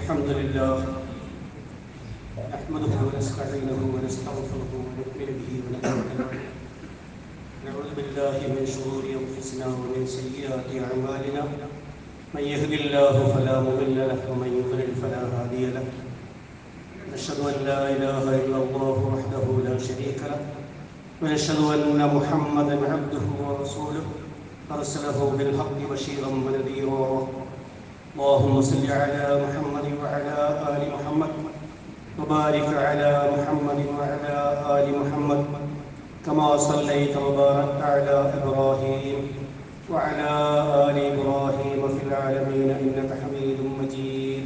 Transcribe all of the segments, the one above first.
الحمد لله نحمده ونستعينه ونستغفره ونؤمن به ونتوكل عليه نعوذ بالله من شرور انفسنا ومن سيئات اعمالنا من يهد الله فلا مضل له ومن يضلل فلا هادي له نشهد ان لا اله الا الله وحده لا شريك له ونشهد ان محمدا عبده ورسوله ارسله بالحق بشيرا ونذيرا اللهم صل على محمد وعلى ال محمد وبارك على محمد وعلى ال محمد كما صليت وباركت على ابراهيم وعلى ال ابراهيم في العالمين انك حميد مجيد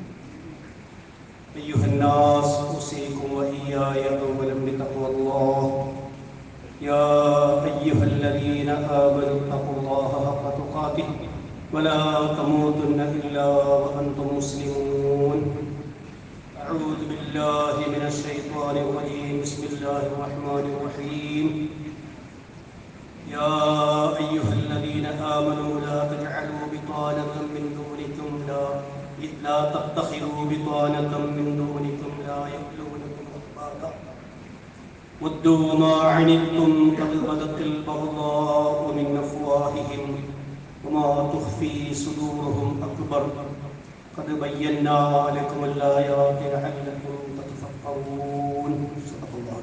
ايها الناس اوصيكم واياي اولا بتقوى الله يا ايها الذين امنوا اتقوا الله حق تقاته ولا تموتن إلا وأنتم مسلمون أعوذ بالله من الشيطان الرجيم بسم الله الرحمن الرحيم يا أيها الذين آمنوا لا تجعلوا بطانة من دونكم لا لا تتخذوا بطانة من دونكم لا يألونكم خبالا ودوا ما عنتم قد بدت البغضاء من أفواههم وما تخفي صدورهم أكبر قد بينا لكم الآيات لعلكم تتفكرون صدق الله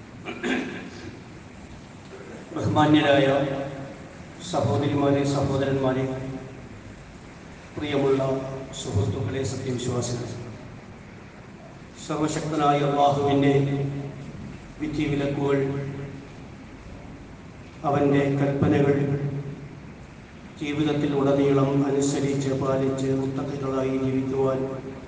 ബഹുമാന്യരായ സഹോദരിമാരെ സഹോദരന്മാരെ പ്രിയമുള്ള സുഹൃത്തുക്കളെ സത്യവിശ്വാസികൾ സർവശക്തനായ അള്ളാഹുവിൻ്റെ വിധിവിലക്കുകൾ അവൻ്റെ കൽപ്പനകൾ ജീവിതത്തിൽ ഉടനീളം അനുസരിച്ച് പാലിച്ച് മുത്തക്കികളായി ജീവിക്കുവാൻ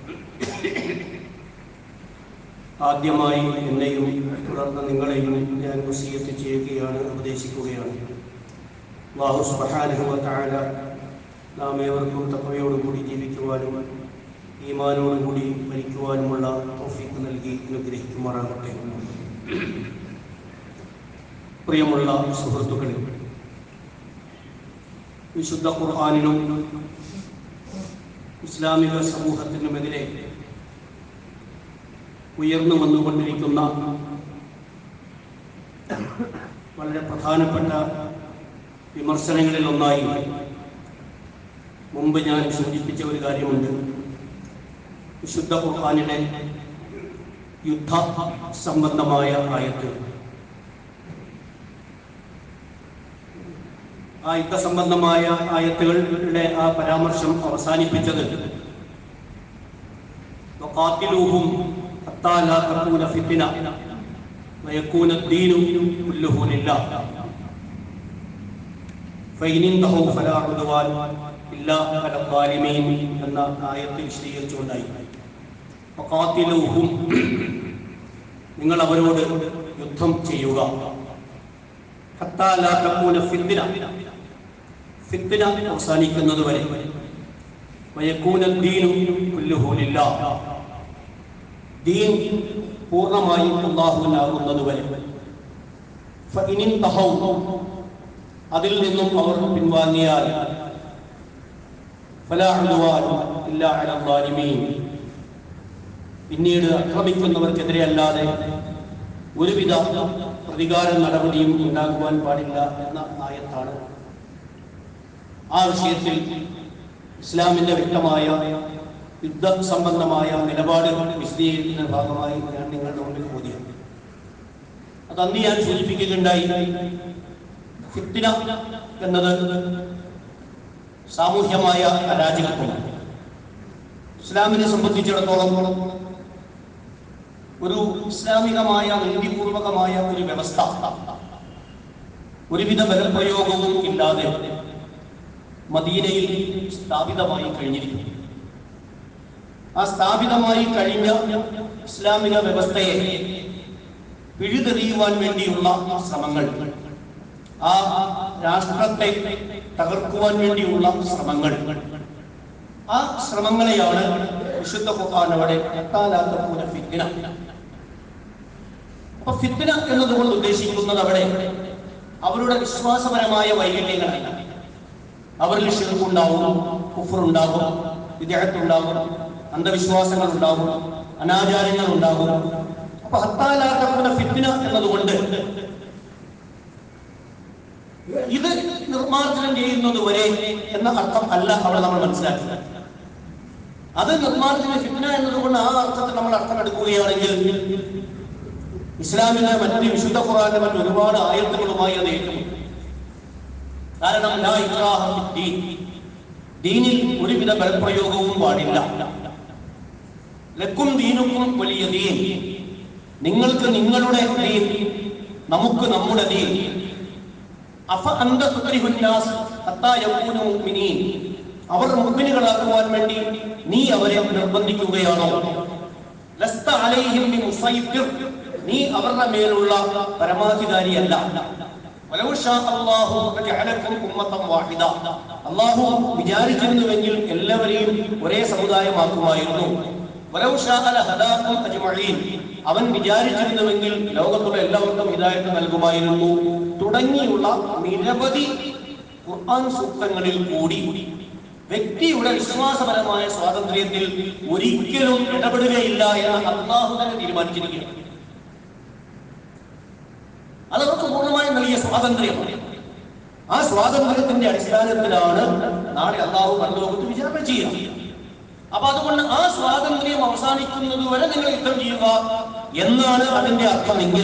ആദ്യമായി എന്നെയും തുടർന്ന് നിങ്ങളെയും ഞാൻ വസീയത്ത് ചെയ്യുകയാണ് ഉപദേശിക്കുകയാണ് അള്ളാഹു സുബഹാനുഭവത്തായ നാം ഏവർക്കും തക്കവയോടുകൂടി ജീവിക്കുവാനും ഈമാനോടുകൂടി മരിക്കുവാനുമുള്ള തോഫിക്ക് നൽകി അനുഗ്രഹിക്കുമാറാകട്ടെ പ്രിയമുള്ള സുഹൃത്തുക്കളെ വിശുദ്ധ ഖുർആാനിനും ഇസ്ലാമിക സമൂഹത്തിനുമെതിരെ ഉയർന്നു വന്നുകൊണ്ടിരിക്കുന്ന വളരെ പ്രധാനപ്പെട്ട വിമർശനങ്ങളിൽ ഒന്നായി മുമ്പ് ഞാൻ സൂചിപ്പിച്ച ഒരു കാര്യമുണ്ട് വിശുദ്ധ ഖുർആാനിലെ യുദ്ധ സംബന്ധമായ ആയത്ത് ആ യുദ്ധ സംബന്ധമായ ആയത്തുകളുടെ ആ പരാമർശം അവസാനിപ്പിച്ചത് وقاتلوهم حتى لا تكون فتنة ويكون الدين كله لله فإن انتهوا فلا عدوان إلا على الظالمين എന്ന ആയത്തിൽ വിശദീകരിച്ചുകൊണ്ടായി وقاتلوهم നിങ്ങൾ അവരോട് യുദ്ധം ചെയ്യുക حتى لا تكون فتنة ഫിത്തിന അവസാനിക്കുന്നത് വരെ വയക്കൂന ദീനു കുല്ലുഹു ലില്ലാഹ് ദീൻ പൂർണ്ണമായും അള്ളാഹുവിനാകുന്നത് വരെ ഫഇനിൻ തഹൗ അതിൽ നിന്നും അവർ പിൻവാങ്ങിയാൽ ഫലാ ഉദ്വാൻ ഇല്ലാ അലാ ളാലിമീൻ പിന്നീട് ആക്രമിക്കുന്നവർക്കെതിരെ അല്ലാതെ ഒരുവിധ പ്രതികാര നടപടിയും ഉണ്ടാകുവാൻ പാടില്ല എന്ന ആയത്താണ് ആ വിഷയത്തിൽ ഇസ്ലാമിന്റെ വ്യക്തമായ യുദ്ധ സംബന്ധമായ നിലപാട് വിശദീകരിക്കുന്ന ഭാഗമായി ഞാൻ നിങ്ങളുടെ മുമ്പിൽ ഓതിയാണ് അത് അന്ന് ഞാൻ സൂചിപ്പിക്കുകയുണ്ടായി ഫിത്തിന എന്നത് സാമൂഹ്യമായ അരാജകത്വമാണ് ഇസ്ലാമിനെ സംബന്ധിച്ചിടത്തോളം ഒരു ഇസ്ലാമികമായ നീതിപൂർവകമായ ഒരു വ്യവസ്ഥ ഒരുവിധ ബലപ്രയോഗവും ഇല്ലാതെ മദീനയിൽ സ്ഥാപിതമായി കഴിഞ്ഞിരിക്കുന്നു ആ സ്ഥാപിതമായി കഴിഞ്ഞ ഇസ്ലാമിക വ്യവസ്ഥയെ പിഴുതെറിയുവാൻ വേണ്ടിയുള്ള ശ്രമങ്ങൾ ആ രാഷ്ട്രത്തെ തകർക്കുവാൻ വേണ്ടിയുള്ള ശ്രമങ്ങൾ ആ ശ്രമങ്ങളെയാണ് വിശുദ്ധ ഖുർആൻ അവിടെ എത്താലാത്ത പോലെ ഫിത്തിന അപ്പൊ ഫിത്തിന എന്നതുകൊണ്ട് ഉദ്ദേശിക്കുന്നത് അവിടെ അവരുടെ വിശ്വാസപരമായ വൈകല്യങ്ങളല്ല അവരിൽ ഷിർക്കുണ്ടാവും കുഫറുണ്ടാവും വിദേഹത്തുണ്ടാവും അന്ധവിശ്വാസങ്ങൾ ഉണ്ടാകും അനാചാരങ്ങൾ ഉണ്ടാകും അപ്പൊ ഹത്താലാക്കുന്ന ഫിത്തിന എന്നതുകൊണ്ട് ഇത് നിർമ്മാർജ്ജനം ചെയ്യുന്നത് വരെ എന്ന അർത്ഥം അല്ല അവിടെ നമ്മൾ മനസ്സിലാക്കുക അത് നിർമ്മാർജ്ജന ഫിത്തിന എന്നതുകൊണ്ട് ആ അർത്ഥത്തിൽ നമ്മൾ അർത്ഥം എടുക്കുകയാണെങ്കിൽ ഇസ്ലാമിലെ മറ്റ് വിശുദ്ധ ഖുറാന്റെ മറ്റ് ഒരുപാട് ആയത്തുകളുമായി അത് ഏറ്റുമുട്ടും കാരണം ലാ ഇക്രാഹ ഫിദ്ദീൻ. ദീനിൽ ഒരുവിധ ബലപ്രയോഗവും പാടില്ല ലക്കും ദീനുക്കും വലിയ ദീൻ നിങ്ങൾക്ക് നിങ്ങളുടെ ദീൻ നമുക്ക് നമ്മുടെ ദീൻ അഫ അന്ത തുക്രിഹുന്നാസ് ഹത്താ യകൂനു മുഅ്മിനീൻ അവർ മുഅ്മിനുകളാക്കുവാൻ വേണ്ടി നീ അവരെ നിർബന്ധിക്കുകയാണോ ലസ്ത അലൈഹിം ബിമുസൈത്തിർ നീ അവരുടെ മേലുള്ള പരമാധികാരിയല്ല വലൗ ഷാ അല്ലാഹു ലജഅലക്കും ഉമ്മത്തൻ വാഹിദ അല്ലാഹു വിചാരിച്ചിരുന്നുവെങ്കിൽ എല്ലാവരെയും ഒരേ സമുദായമാക്കുമായിരുന്നു വലൗ ഷാ ലഹദാക്കും അജ്മഈൻ അവൻ വിചാരിച്ചിരുന്നുവെങ്കിൽ ലോകത്തുള്ള എല്ലാവർക്കും ഹിദായത്ത് നൽകുമായിരുന്നു തുടങ്ങിയുള്ള നിരവധി ഖുർആൻ സൂക്തങ്ങളിൽ കൂടി വ്യക്തിയുടെ വിശ്വാസപരമായ സ്വാതന്ത്ര്യത്തിൽ ഒരിക്കലും ഇടപെടുകയില്ല എന്ന് അള്ളാഹു തന്നെ തീരുമാനിച്ചിരിക്കുകയാണ് അത് അവർക്ക് പൂർണ്ണമായും നൽകിയ സ്വാതന്ത്ര്യമാണ് ആ സ്വാതന്ത്ര്യത്തിന്റെ അടിസ്ഥാനത്തിലാണ് നാളെ അള്ളാഹു പരലോകത്ത് വിചാരണ ചെയ്യുക അപ്പൊ അതുകൊണ്ട് ആ സ്വാതന്ത്ര്യം അവസാനിക്കുന്നത് വരെ നിങ്ങൾ യുദ്ധം ചെയ്യുക എന്നാണ് അതിന്റെ അർത്ഥമെങ്കിൽ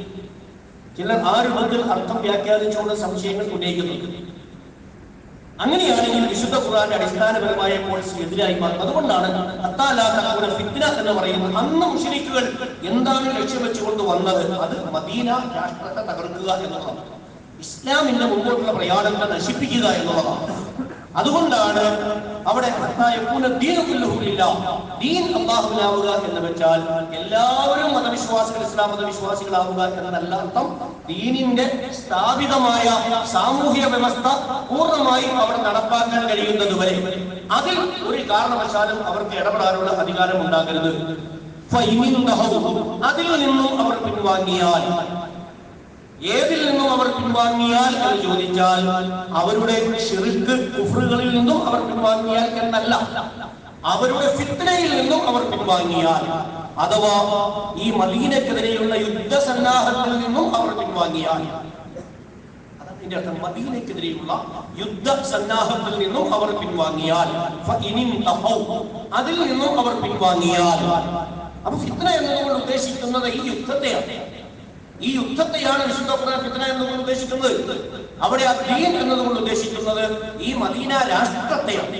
ചിലർ ആ രൂപത്തിൽ അർത്ഥം വ്യാഖ്യാനിച്ചുകൊണ്ട് സംശയങ്ങൾ ഉന്നയിക്കുന്നുണ്ട് അങ്ങനെയാണെങ്കിൽ വിശുദ്ധ ഖുർആന്റെ അടിസ്ഥാനപരമായ പോളിസി എതിരായി മാറും അതുകൊണ്ടാണ് അത്താലാക്കുന്ന ഫിത്ന എന്ന് പറയുന്നത് അന്ന് മുഷരിക്കുകൾ എന്താണ് ലക്ഷ്യം വെച്ചുകൊണ്ട് വന്നത് അത് മദീന രാഷ്ട്രത്തെ തകർക്കുക എന്നുള്ളതാണ് ഇസ്ലാമിന്റെ മുമ്പോട്ടുള്ള പ്രയാണത്തെ നശിപ്പിക്കുക എന്നുള്ളതാണ് അതുകൊണ്ടാണ് അവിടെ ദീനുല്ല ദീൻ അള്ളാഹുവിനാവുക എന്ന് വെച്ചാൽ എല്ലാവരും മതവിശ്വാസികൾ ഇസ്ലാം മതവിശ്വാസികളാവുക എന്നല്ല അർത്ഥം ദീനിന്റെ സ്ഥാപിതമായ സാമൂഹിക വ്യവസ്ഥ പൂർണ്ണമായും അവിടെ നടപ്പാക്കാൻ കഴിയുന്നത് വരെ അതിൽ ഒരു കാരണവശാലും അവർക്ക് ഇടപെടാനുള്ള അധികാരം ഉണ്ടാകരുത് ഫൈമിൻദഹു. അതിൽ നിന്നും അവർ പിൻവാങ്ങിയാൽ ഏതിൽ നിന്നും അവർ പിൻവാങ്ങിയാൽ എന്ന് ചോദിച്ചാൽ അവരുടെ ഷിർക്ക് കുഫറുകളിൽ നിന്നും അവർ പിൻവാങ്ങിയാൽ എന്നല്ല അവരുടെ ഫിത്നയിൽ നിന്നും അവർ പിൻവാങ്ങിയാൽ അഥവാ ഈ മദീനക്കെതിരെയുള്ള യുദ്ധസന്നാഹത്തിൽ നിന്നും അവർ പിൻവാങ്ങിയാൽ അതാണ് ഇതിന്റെ അർത്ഥം മദീനക്കെതിരെയുള്ള യുദ്ധ സന്നാഹത്തിൽ നിന്നും അവർ പിൻവാങ്ങിയാൽ ഫഇനിൻ തഹൗ. അതിൽ നിന്നും അവർ പിൻവാങ്ങിയാൽ അപ്പൊ ഫിത്ന എന്നതുകൊണ്ട് ഉദ്ദേശിക്കുന്നത് ഈ യുദ്ധത്തെയാണ് ഈ യുദ്ധത്തെയാണ് വിശുദ്ധ ഖുർആൻ ഫിത്ന എന്നുകൊണ്ട് ഉദ്ദേശിക്കുന്നത് അവിടെ അദ്ദീൻ എന്നതുകൊണ്ട് ഉദ്ദേശിക്കുന്നത് ഈ മദീന രാഷ്ട്രത്തെയാണ്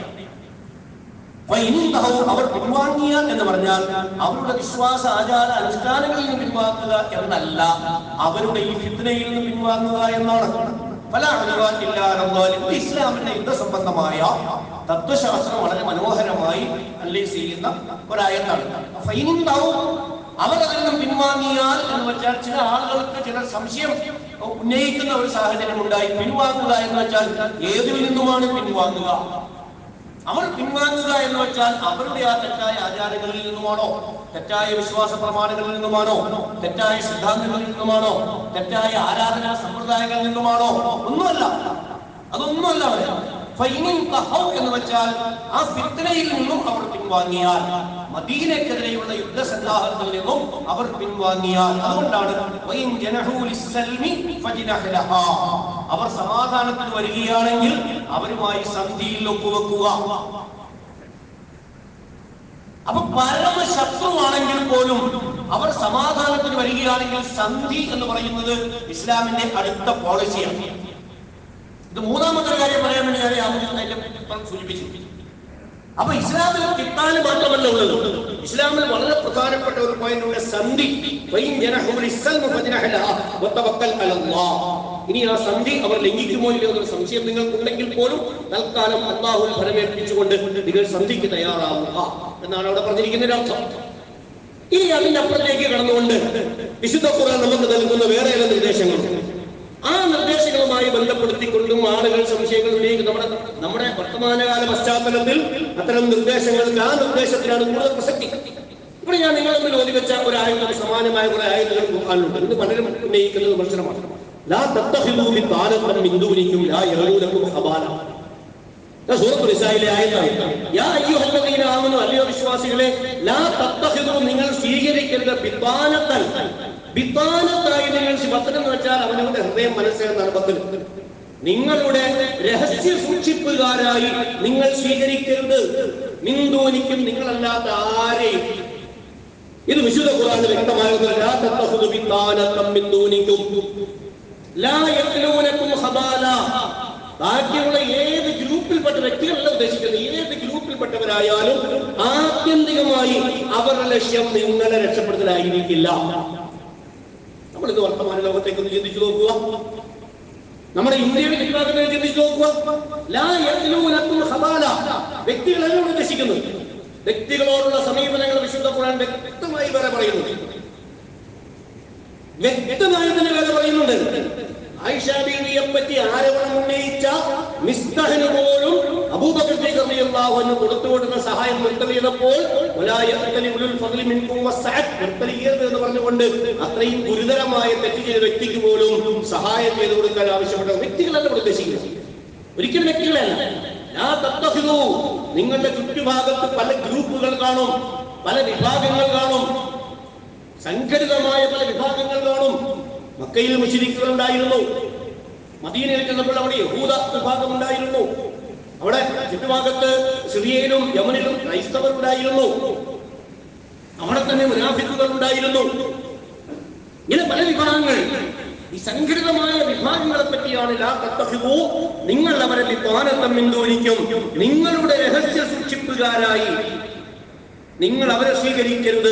ഫൈനിന്തഹു അവർ പിൻവാങ്ങിയാൽ എന്ന് പറഞ്ഞാൽ അവരുടെ വിശ്വാസ ആചാര അനുഷ്ഠാനങ്ങളിൽ നിന്ന് പിൻവാങ്ങുക എന്നല്ല അവരുടെ ഈ ഫിത്നയിൽ നിന്ന് പിൻവാങ്ങുക എന്നാണ് പല ഇത് ഇസ്ലാമിന്റെ യുദ്ധസംബന്ധമായ തത്വശാസ്ത്രം വളരെ മനോഹരമായി അല്ലേ ചെയ്യുന്ന ഒരായത്താണ് ഫൈനിന്തഹു അവർ അതിൽ നിന്നും പിൻവാങ്ങിയാൽ എന്ന് വെച്ചാൽ ചില ആളുകൾക്ക് ചില സംശയം ഉന്നയിക്കുന്ന ഒരു സാഹചര്യം ഉണ്ടായി പിൻവാങ്ങുക എന്ന് വെച്ചാൽ ഏതിൽ നിന്നുമാണ് പിൻവാങ്ങുക അവർ പിൻവാങ്ങുക എന്ന് വെച്ചാൽ അവരുടെ ആ തെറ്റായ ആചാരങ്ങളിൽ നിന്നുമാണോ തെറ്റായ വിശ്വാസ പ്രമാണങ്ങളിൽ നിന്നുമാണോ തെറ്റായ സിദ്ധാന്തങ്ങളിൽ നിന്നുമാണോ തെറ്റായ ആരാധനാ സമ്പ്രദായങ്ങളിൽ നിന്നുമാണോ ഒന്നുമല്ല അതൊന്നുമല്ല അവരെ ഫൈനിൻ തഹൗ എന്ന് വെച്ചാൽ ആ ഫിത്നയിൽ നിന്നും അവർ പിൻവാങ്ങിയാൽ മദീനക്കെതിരെയുള്ള യുദ്ധസന്നാഹത്തിൽ നിന്നും അവർ പിൻവാങ്ങിയാൽ അതുകൊണ്ടാണ് വൈൻ ജനഹൂ ലിസ്സൽമി ഫജ്നഹ് ലഹാ. അവർ സമാധാനത്തിൽ വരികയാണെങ്കിൽ അവരുമായി സന്ധിയിൽ ഒപ്പുവെക്കുക അപ്പൊ പരമശത്രുവാണെങ്കിൽ പോലും അവർ സമാധാനത്തിന് വരികയാണെങ്കിൽ സന്ധി എന്ന് പറയുന്നത് ഇസ്ലാമിന്റെ അടുത്ത പോളിസിയാണ് ഇത് മൂന്നാമത്തെ ഒരു കാര്യം പറയാൻ വേണ്ടി ഞാൻ ആദ്യം അതിന്റെ ഇപ്പം സൂചിപ്പിച്ചു അപ്പൊ ഇസ്ലാമിൽ കിട്ടാന് മാത്രമല്ല ഉള്ളത് ഇസ്ലാമിൽ വളരെ പ്രധാനപ്പെട്ട ഒരു പോയിന്റ് ഉണ്ട് സന്ധി വൈൻ ജനഹുൽ ഇസ്സൽമു ഫജ്നഹ ലഹാ വതവക്കൽ അലല്ലാഹ്. ഇനി ആ സന്ധി അവർ ലംഘിക്കുമോ ഇല്ലയോ എന്നൊരു സംശയം നിങ്ങൾക്കുണ്ടെങ്കിൽ പോലും തൽക്കാലം അള്ളാഹുൽ ഫലമേൽപ്പിച്ചുകൊണ്ട് നിങ്ങൾ സന്ധിക്ക് തയ്യാറാവുക എന്നാണ് അവിടെ പറഞ്ഞിരിക്കുന്നതിന്റെ അർത്ഥം ഇനി അതിന്റെ അപ്പുറത്തേക്ക് കടന്നുകൊണ്ട് വിശുദ്ധ ഖുർആൻ നമുക്ക് നൽകുന്ന വേറെ ചില നിർദ്ദേശങ്ങളുണ്ട് ആ നിർദ്ദേശങ്ങളുമായി ബന്ധപ്പെടുത്തിക്കൊണ്ടും ആളുകൾ സംശയങ്ങൾ ഉന്നയിക്കും നമ്മുടെ നമ്മുടെ വർത്തമാനകാല പശ്ചാത്തലത്തിൽ അത്തരം നിർദ്ദേശങ്ങൾക്ക് ആ നിർദ്ദേശത്തിലാണ് കൂടുതൽ പ്രസക്തി ഇവിടെ ഞാൻ നിങ്ങളെ മുന്നിൽ ഓതി വെച്ച ഒരു ആയുധം സമാനമായ കുറെ ആയുധങ്ങൾ ഖുർആനിലുണ്ട് ഇന്ന് പലരും ഉന്നയിക്കുന്നത് വിമർശനമാണ് ലാ തത്തഖിദൂ ബിത്താലഖൻ മിൻ ദൂനിക്കും ലാ യറൂലക്കും ഖബാല സൂറത്തുൽ നിസായിലെ ആയത്താണ് യാ അയ്യുഹല്ലദീന ആമനു അല്ലയോ വിശ്വാസികളെ ലാ തത്തഖിദു നിങ്ങൾ സ്വീകരിക്കരുത് ബിത്താനത്തൻ ബിത്താനത്തായി നിങ്ങൾ ബത്തൻ എന്ന് വെച്ചാൽ അവനവന്റെ ഹൃദയം മനസ്സ് എന്നാണ് ബത്തൻ നിങ്ങളുടെ രഹസ്യ സൂക്ഷിപ്പുകാരായി നിങ്ങൾ സ്വീകരിക്കരുത് നിന്തോനിക്കും നിങ്ങളല്ലാത്ത ആരെയും ഇത് വിശുദ്ധ ഖുർആനിൽ വ്യക്തമാകുന്നു ലാ തത്തഖിദു ബിത്താനത്തൻ മിൻ ദൂനിക്കും ലാ യഖ്ലൂനകും ഖബാല ബാക്കിയുള്ള ഏത് ഗ്രൂപ്പിൽപ്പെട്ട വ്യക്തികളല്ല ഉദ്ദേശിക്കുന്നത് ഏത് ഗ്രൂപ്പിൽപ്പെട്ടവരായാലും ആത്യന്തികമായി അവരുടെ ലക്ഷ്യം നിങ്ങളെ രക്ഷപ്പെടുത്തലായിരിക്കില്ല നമ്മൾ ഇത് വർത്തമാന ലോകത്തേക്ക് ഒന്ന് ചിന്തിച്ചു നോക്കുക നമ്മുടെ ഇന്ത്യയിൽ വിഭാഗത്തെ ചിന്തിച്ചു നോക്കുക ലാ യഖ്ലൂനകും ഖബാല വ്യക്തികളെല്ലാം ഉദ്ദേശിക്കുന്നത് വ്യക്തികളോടുള്ള സമീപനങ്ങൾ വിശുദ്ധ ഖുർആൻ വ്യക്തമായി വേറെ പറയുന്നു വ്യക്തമായി തന്നെ വേറെ പറയുന്നുണ്ട് ആയിഷ ബീവിയെ പറ്റി ആരോപണം ഉന്നയിച്ച മിസ്തഹന് പോലും അബൂബക്കർ റളിയല്ലാഹു കൊടുത്തുകൊടുന്ന സഹായം നിർത്തലിയപ്പോൾ നിർത്തലിയത് എന്ന് പറഞ്ഞുകൊണ്ട് അത്രയും ഗുരുതരമായ തെറ്റ് ചെയ്ത വ്യക്തിക്ക് പോലും സഹായം ചെയ്തു കൊടുക്കാൻ ആവശ്യപ്പെട്ട വ്യക്തികളല്ല ഇവിടെ ഉദ്ദേശിക്കുന്നത് ഒരിക്കലും വ്യക്തികളല്ല ലാ തത്തഖിദൂ. നിങ്ങളുടെ ചുറ്റുഭാഗത്ത് പല ഗ്രൂപ്പുകൾ കാണും പല വിഭാഗങ്ങൾ കാണും സംഘടിതമായ പല വിഭാഗങ്ങൾ കാണും മക്കയിൽ മുശരിക്കുകൾ ഉണ്ടായിരുന്നു മദീനയിൽ ചെന്നപ്പോൾ അവിടെ യഹൂദ വിഭാഗം ഉണ്ടായിരുന്നു അവിടെ ചുറ്റുഭാഗത്ത് സിറിയയിലും യമനിലും ക്രൈസ്തവർ ഉണ്ടായിരുന്നു അവിടെ തന്നെ മുനാഫിക്കുകൾ ഉണ്ടായിരുന്നു ഇങ്ങനെ പല വിഭാഗങ്ങൾ ഈ സംഘടിതമായ വിഭാഗങ്ങളെ പറ്റിയാണ് ലാ തത്തഖിദൂ. നിങ്ങൾ അവരെ ലിപ്പാനത്തം പിന്തുണയ്ക്കും നിങ്ങളുടെ രഹസ്യ സൂക്ഷിപ്പുകാരായി നിങ്ങൾ അവരെ സ്വീകരിക്കരുത്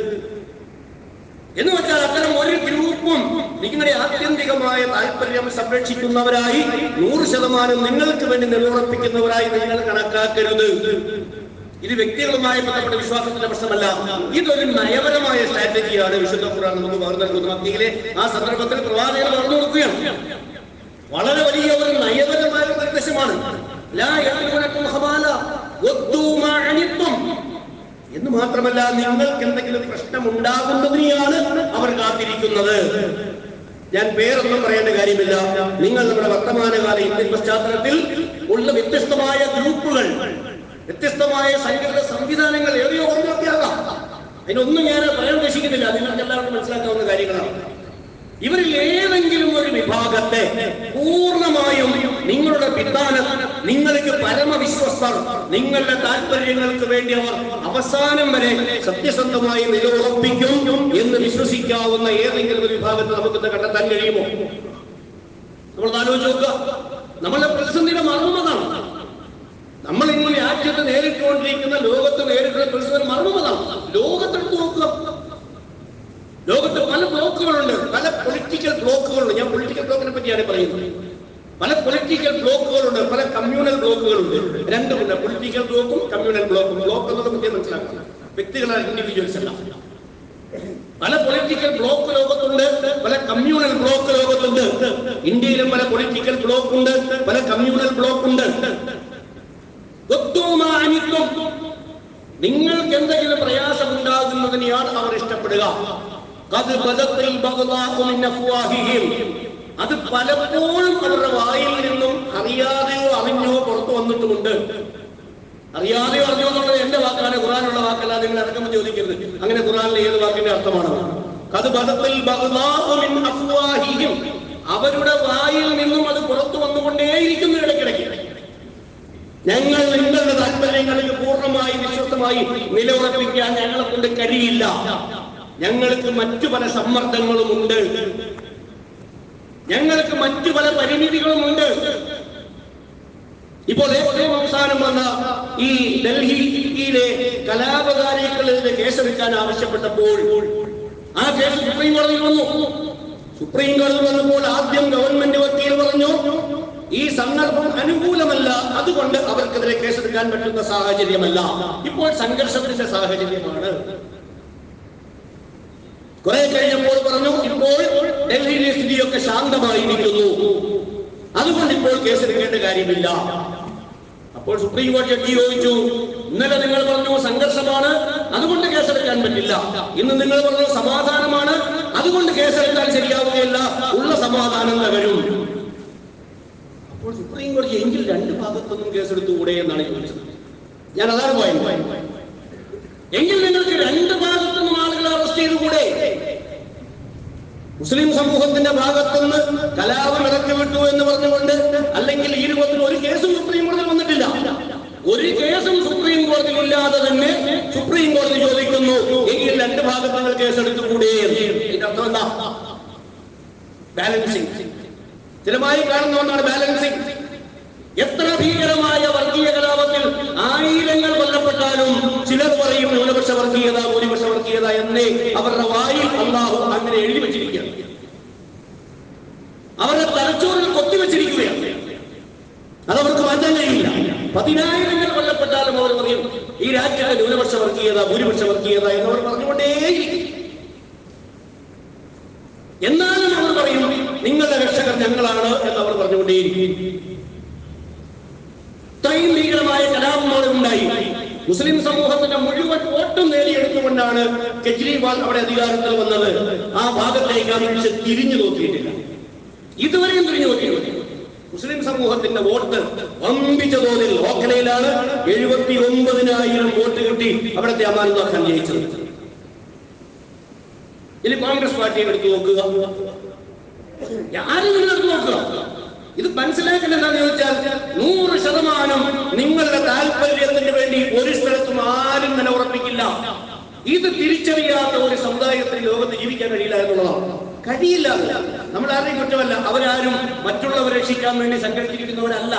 എന്ന് വെച്ചാൽ അത്തരം ഒരു ഗ്രൂപ്പും നിങ്ങളുടെ ആത്യന്തികമായ താല്പര്യം സംരക്ഷിക്കുന്നവരായി നൂറ് ശതമാനം നിങ്ങൾക്ക് വേണ്ടി നിലയുറപ്പിക്കുന്നവരായി നിങ്ങൾ കണക്കാക്കരുത് ഇത് വ്യക്തികളുമായി ബന്ധപ്പെട്ട വിശ്വാസത്തിന്റെ പ്രശ്നമല്ല ഇതൊരു നയപരമായ സ്ട്രാറ്റജിയാണ് വിശുദ്ധ ഖുർആൻ നമുക്ക് പകർന്നു നൽകുന്ന മത്തിയിലെ ആ സന്ദർഭത്തിൽ പ്രവാചകൻ പറഞ്ഞു കൊടുക്കുകയാണ് വളരെ വലിയ ഒരു നയപരമായ ഒരു നിർദ്ദേശമാണ് ലാ യഅ്ലൂനകും ഖബാല വദ്ദൂ മാ അനിത്തും എന്ന് മാത്രമല്ല നിങ്ങൾക്ക് എന്തെങ്കിലും പ്രശ്നം ഉണ്ടാകുന്നതിനെയാണ് അവർ കാത്തിരിക്കുന്നത് ഞാൻ പേരൊന്നും പറയേണ്ട കാര്യമില്ല നിങ്ങൾ നമ്മുടെ വർത്തമാനകാല ഇന്ത്യൻ പശ്ചാത്തലത്തിൽ ഉള്ള വ്യത്യസ്തമായ ഗ്രൂപ്പുകൾ വ്യത്യസ്തമായ സംഘടിത സംവിധാനങ്ങൾ ഏറിയോ കുറഞ്ഞൊക്കെ ആകാം അതിനൊന്നും ഞാൻ പറയാൻ ഉദ്ദേശിക്കുന്നില്ല നിങ്ങൾക്ക് എല്ലാവർക്കും മനസ്സിലാക്കാവുന്ന കാര്യങ്ങളാണ് ഇവരിൽ ഏതെങ്കിലും ഒരു വിഭാഗത്തെ പൂർണ്ണമായും നിങ്ങളുടെ പിതാനം നിങ്ങൾക്ക് പരമവിശ്വസ്തർ നിങ്ങളുടെ താല്പര്യങ്ങൾക്ക് വേണ്ടി അവർ അവസാനം വരെ സത്യസന്ധമായി നിലയുറപ്പിക്കും എന്ന് വിശ്വസിക്കാവുന്ന ഏതെങ്കിലും ഒരു വിഭാഗത്തെ നമുക്കിന്ന് കണ്ടെത്താൻ കഴിയുമോ നമ്മൾ ആലോചിച്ച് നോക്കുക നമ്മളുടെ പ്രതിസന്ധിയുടെ മർമ്മതാണ് നമ്മൾ ഇന്ന് രാജ്യത്ത് നേരിട്ടുകൊണ്ടിരിക്കുന്ന ലോകത്ത് നേരിട്ടുള്ള പ്രതിസന്ധി മർമ്മതാണ് ലോകത്തെടുത്ത് നോക്കുക ലോകത്ത് പല ബ്ലോക്കുകളുണ്ട് പല പൊളിറ്റിക്കൽ ബ്ലോക്കുകളുണ്ട് ഞാൻ പൊളിറ്റിക്കൽ ബ്ലോക്കിനെ പറ്റിയാണ് പറയുന്നത് പല പൊളിറ്റിക്കൽ ബ്ലോക്കുകളുണ്ട് പല കമ്മ്യൂണൽ ബ്ലോക്കുകളുണ്ട് രണ്ടുമുണ്ട് പൊളിറ്റിക്കൽ ബ്ലോക്കും കമ്മ്യൂണൽ ബ്ലോക്കും ബ്ലോക്ക് എന്നുള്ള പറ്റി മനസ്സിലാക്കണം വ്യക്തികളാണ് ഇൻഡിവിജ്വൽസ് അല്ല പല പൊളിറ്റിക്കൽ ബ്ലോക്ക് ലോകത്തുണ്ട് പല കമ്മ്യൂണൽ ബ്ലോക്ക് ലോകത്തുണ്ട് ഇന്ത്യയിലും പല പൊളിറ്റിക്കൽ ബ്ലോക്ക് ഉണ്ട് പല കമ്മ്യൂണൽ ബ്ലോക്ക് ഉണ്ട് ഒത്തുമാ അനിത്വം നിങ്ങൾക്ക് എന്തെങ്കിലും പ്രയാസം ഉണ്ടാകുന്നതിനെയാണ് അവർ ഇഷ്ടപ്പെടുക ഖദ് ബദത്തിൽ ബഗ്ദാഉ മിൻ അഫ്വാഹിഹിം. അത് പലപ്പോഴും അവരുടെ വായിൽ നിന്നും അറിയാതെയോ അറിഞ്ഞോ പുറത്തു വന്നിട്ടുമുണ്ട് അറിയാതെയോ അറിഞ്ഞോ എന്നുള്ളത് എന്റെ വാക്കാണ് ഖുറാനുള്ള വാക്കല്ല നിങ്ങൾ അടക്കം ചോദിക്കരുത് അങ്ങനെ ഖുറാനിലെ ഏത് വാക്കിന്റെ അർത്ഥമാണ് ഖദ് ബദത്തിൽ ബഗ്ദാഉ മിൻ അഫ്വാഹിഹിം. അവരുടെ വായിൽ നിന്നും അത് പുറത്തു വന്നുകൊണ്ടേയിരിക്കുന്നു ഇടയ്ക്കിടയ്ക്ക് ഞങ്ങൾ നിങ്ങളുടെ താല്പര്യങ്ങളിൽ പൂർണ്ണമായി വിശ്വസ്തമായി നിലയുറപ്പിക്കാൻ ഞങ്ങളെ കൊണ്ട് കഴിയില്ല ഞങ്ങൾക്ക് മറ്റു പല സമ്മർദ്ദങ്ങളുമുണ്ട് ഞങ്ങൾക്ക് മറ്റു പല പരിമിതികളുമുണ്ട് ഇപ്പോൾ ഏറ്റവും അവസാനം വന്ന ഈ ഡൽഹിയിലെ കലാപകാരികളെതിരെ കേസെടുക്കാൻ ആവശ്യപ്പെട്ടപ്പോൾ ആ കേസ് സുപ്രീം കോടതിയിൽ വന്നു സുപ്രീം കോടതി വന്നപ്പോൾ ആദ്യം ഗവൺമെന്റ് വക്കീൽ പറഞ്ഞു ഈ സന്ദർഭം അനുകൂലമല്ല അതുകൊണ്ട് അവർക്കെതിരെ കേസെടുക്കാൻ പറ്റുന്ന സാഹചര്യമല്ല ഇപ്പോൾ സംഘർഷത്തിന്റെ സാഹചര്യമാണ് കുറെ കഴിഞ്ഞപ്പോൾ പറഞ്ഞു ഇപ്പോൾ ഡൽഹിയിലെ സ്ഥിതിയൊക്കെ ശാന്തമായിരിക്കുന്നു അതുകൊണ്ട് ഇപ്പോൾ കേസെടുക്കേണ്ട കാര്യമില്ല അപ്പോൾ സുപ്രീം കോടതി ജഡ്ജി ചോദിച്ചു ഇന്നലെ നിങ്ങൾ പറഞ്ഞു സംഘർഷമാണ് അതുകൊണ്ട് കേസെടുക്കാൻ പറ്റില്ല ഇന്ന് നിങ്ങൾ പറഞ്ഞു സമാധാനമാണ് അതുകൊണ്ട് കേസെടുക്കാൻ ശരിയാവുകയില്ല ഉള്ള സമാധാനം തകരും അപ്പോൾ സുപ്രീം കോടതി എങ്കിൽ രണ്ട് ഭാഗത്തൊന്നും കേസെടുത്തുകൂടെ എന്നാണ് ചോദിച്ചത് ഞാൻ അതാണ് പോയത് എങ്കിൽ നിങ്ങൾക്ക് രണ്ട് ഭാഗത്തുനിന്നും ആളുകളെ അറസ്റ്റ് ചെയ്തുകൂടെ മുസ്ലിം സമൂഹത്തിന്റെ ഭാഗത്തുനിന്ന് കലാപം ഇറക്കി വിട്ടു എന്ന് പറഞ്ഞുകൊണ്ട് അല്ലെങ്കിൽ ഈ രൂപത്തിൽ ഒരു കേസും സുപ്രീം കോടതിയിൽ വന്നിട്ടില്ല ഒരു കേസും സുപ്രീം കോടതിയിൽ ഇല്ലാതെ തന്നെ സുപ്രീം കോടതി ചോദിക്കുന്നു എങ്കിൽ രണ്ട് ഭാഗത്തുനിന്ന് കേസെടുത്തുകൂടെ ഇതിന്റെ അർത്ഥം എന്താ ബാലൻസിങ് സ്ഥിരമായി കാണുന്ന ഒന്നാണ് ബാലൻസിങ് എത്ര ഭീകരമായ വർഗീയ കലാപത്തിൽ ആയിരങ്ങൾ കൊല്ലപ്പെട്ടാലും ചിലർ പറയും ന്യൂനപക്ഷ വർഗീയത ഭൂരിപക്ഷ വർഗീയത എന്നേ അവരുടെ വായിൽ അള്ളാഹു അങ്ങനെ എഴുതി വെച്ചിരിക്കുകയാണ് അവരുടെ തലച്ചോറിൽ കൊത്തിവെച്ചിരിക്കുകയാണ് അതവർക്ക് മാറ്റാൻ കഴിയില്ല പതിനായിരങ്ങൾ കൊല്ലപ്പെട്ടാലും അവർ പറയും ഈ രാജ്യത്തെ ന്യൂനപക്ഷ വർഗീയത ഭൂരിപക്ഷ വർഗീയത എന്നവർ പറഞ്ഞുകൊണ്ടേയിരിക്കും എന്നാലും അവർ പറയും നിങ്ങളുടെ രക്ഷകർ ഞങ്ങളാണ് എന്ന് അവർ പറഞ്ഞുകൊണ്ടേയിരിക്കും ഇത്രയും ഭീകരമായ കലാപം അവിടെ ഉണ്ടായി മുസ്ലിം സമൂഹത്തിന്റെ മുഴുവൻ വോട്ടും നേടിയെടുത്തുകൊണ്ടാണ് കെജ്രിവാൾ അവിടെ അധികാരത്തിൽ വന്നത് ആ ഭാഗത്തേക്ക് അമിത് തിരിഞ്ഞു നോക്കിയിട്ടില്ല ഇതുവരെയും തിരിഞ്ഞു നോക്കിയിട്ടില്ല മുസ്ലിം സമൂഹത്തിന്റെ വോട്ട് വമ്പിച്ച തോതിൽ ഓഖലയിലാണ് എഴുപത്തി ഒമ്പതിനായിരം വോട്ട് കിട്ടി അവിടുത്തെ അമാനുല്ലാ ഖാൻ ജയിച്ചത് ഇനി കോൺഗ്രസ് പാർട്ടിയെ എടുത്തു നോക്കുക ആരും എടുത്തു നോക്കുക ഇത് മനസ്സിലാക്കേണ്ട എന്താണെന്ന് ചോദിച്ചാൽ നൂറ് ശതമാനം നിങ്ങളുടെ താല്പര്യത്തിന് വേണ്ടി ഒരു സ്ഥലത്തും ആരും നിലയുറപ്പിക്കില്ല ഇത് തിരിച്ചറിയാത്ത ഒരു സമുദായത്തിന് ലോകത്ത് ജീവിക്കാൻ കഴിയില്ല എന്നുള്ളതാണ് കഴിയില്ല നമ്മൾ ആരെയും കുറ്റമല്ല അവരാരും മറ്റുള്ളവരെ രക്ഷിക്കാൻ വേണ്ടി സംഘടിച്ചിരിക്കുന്നവരല്ല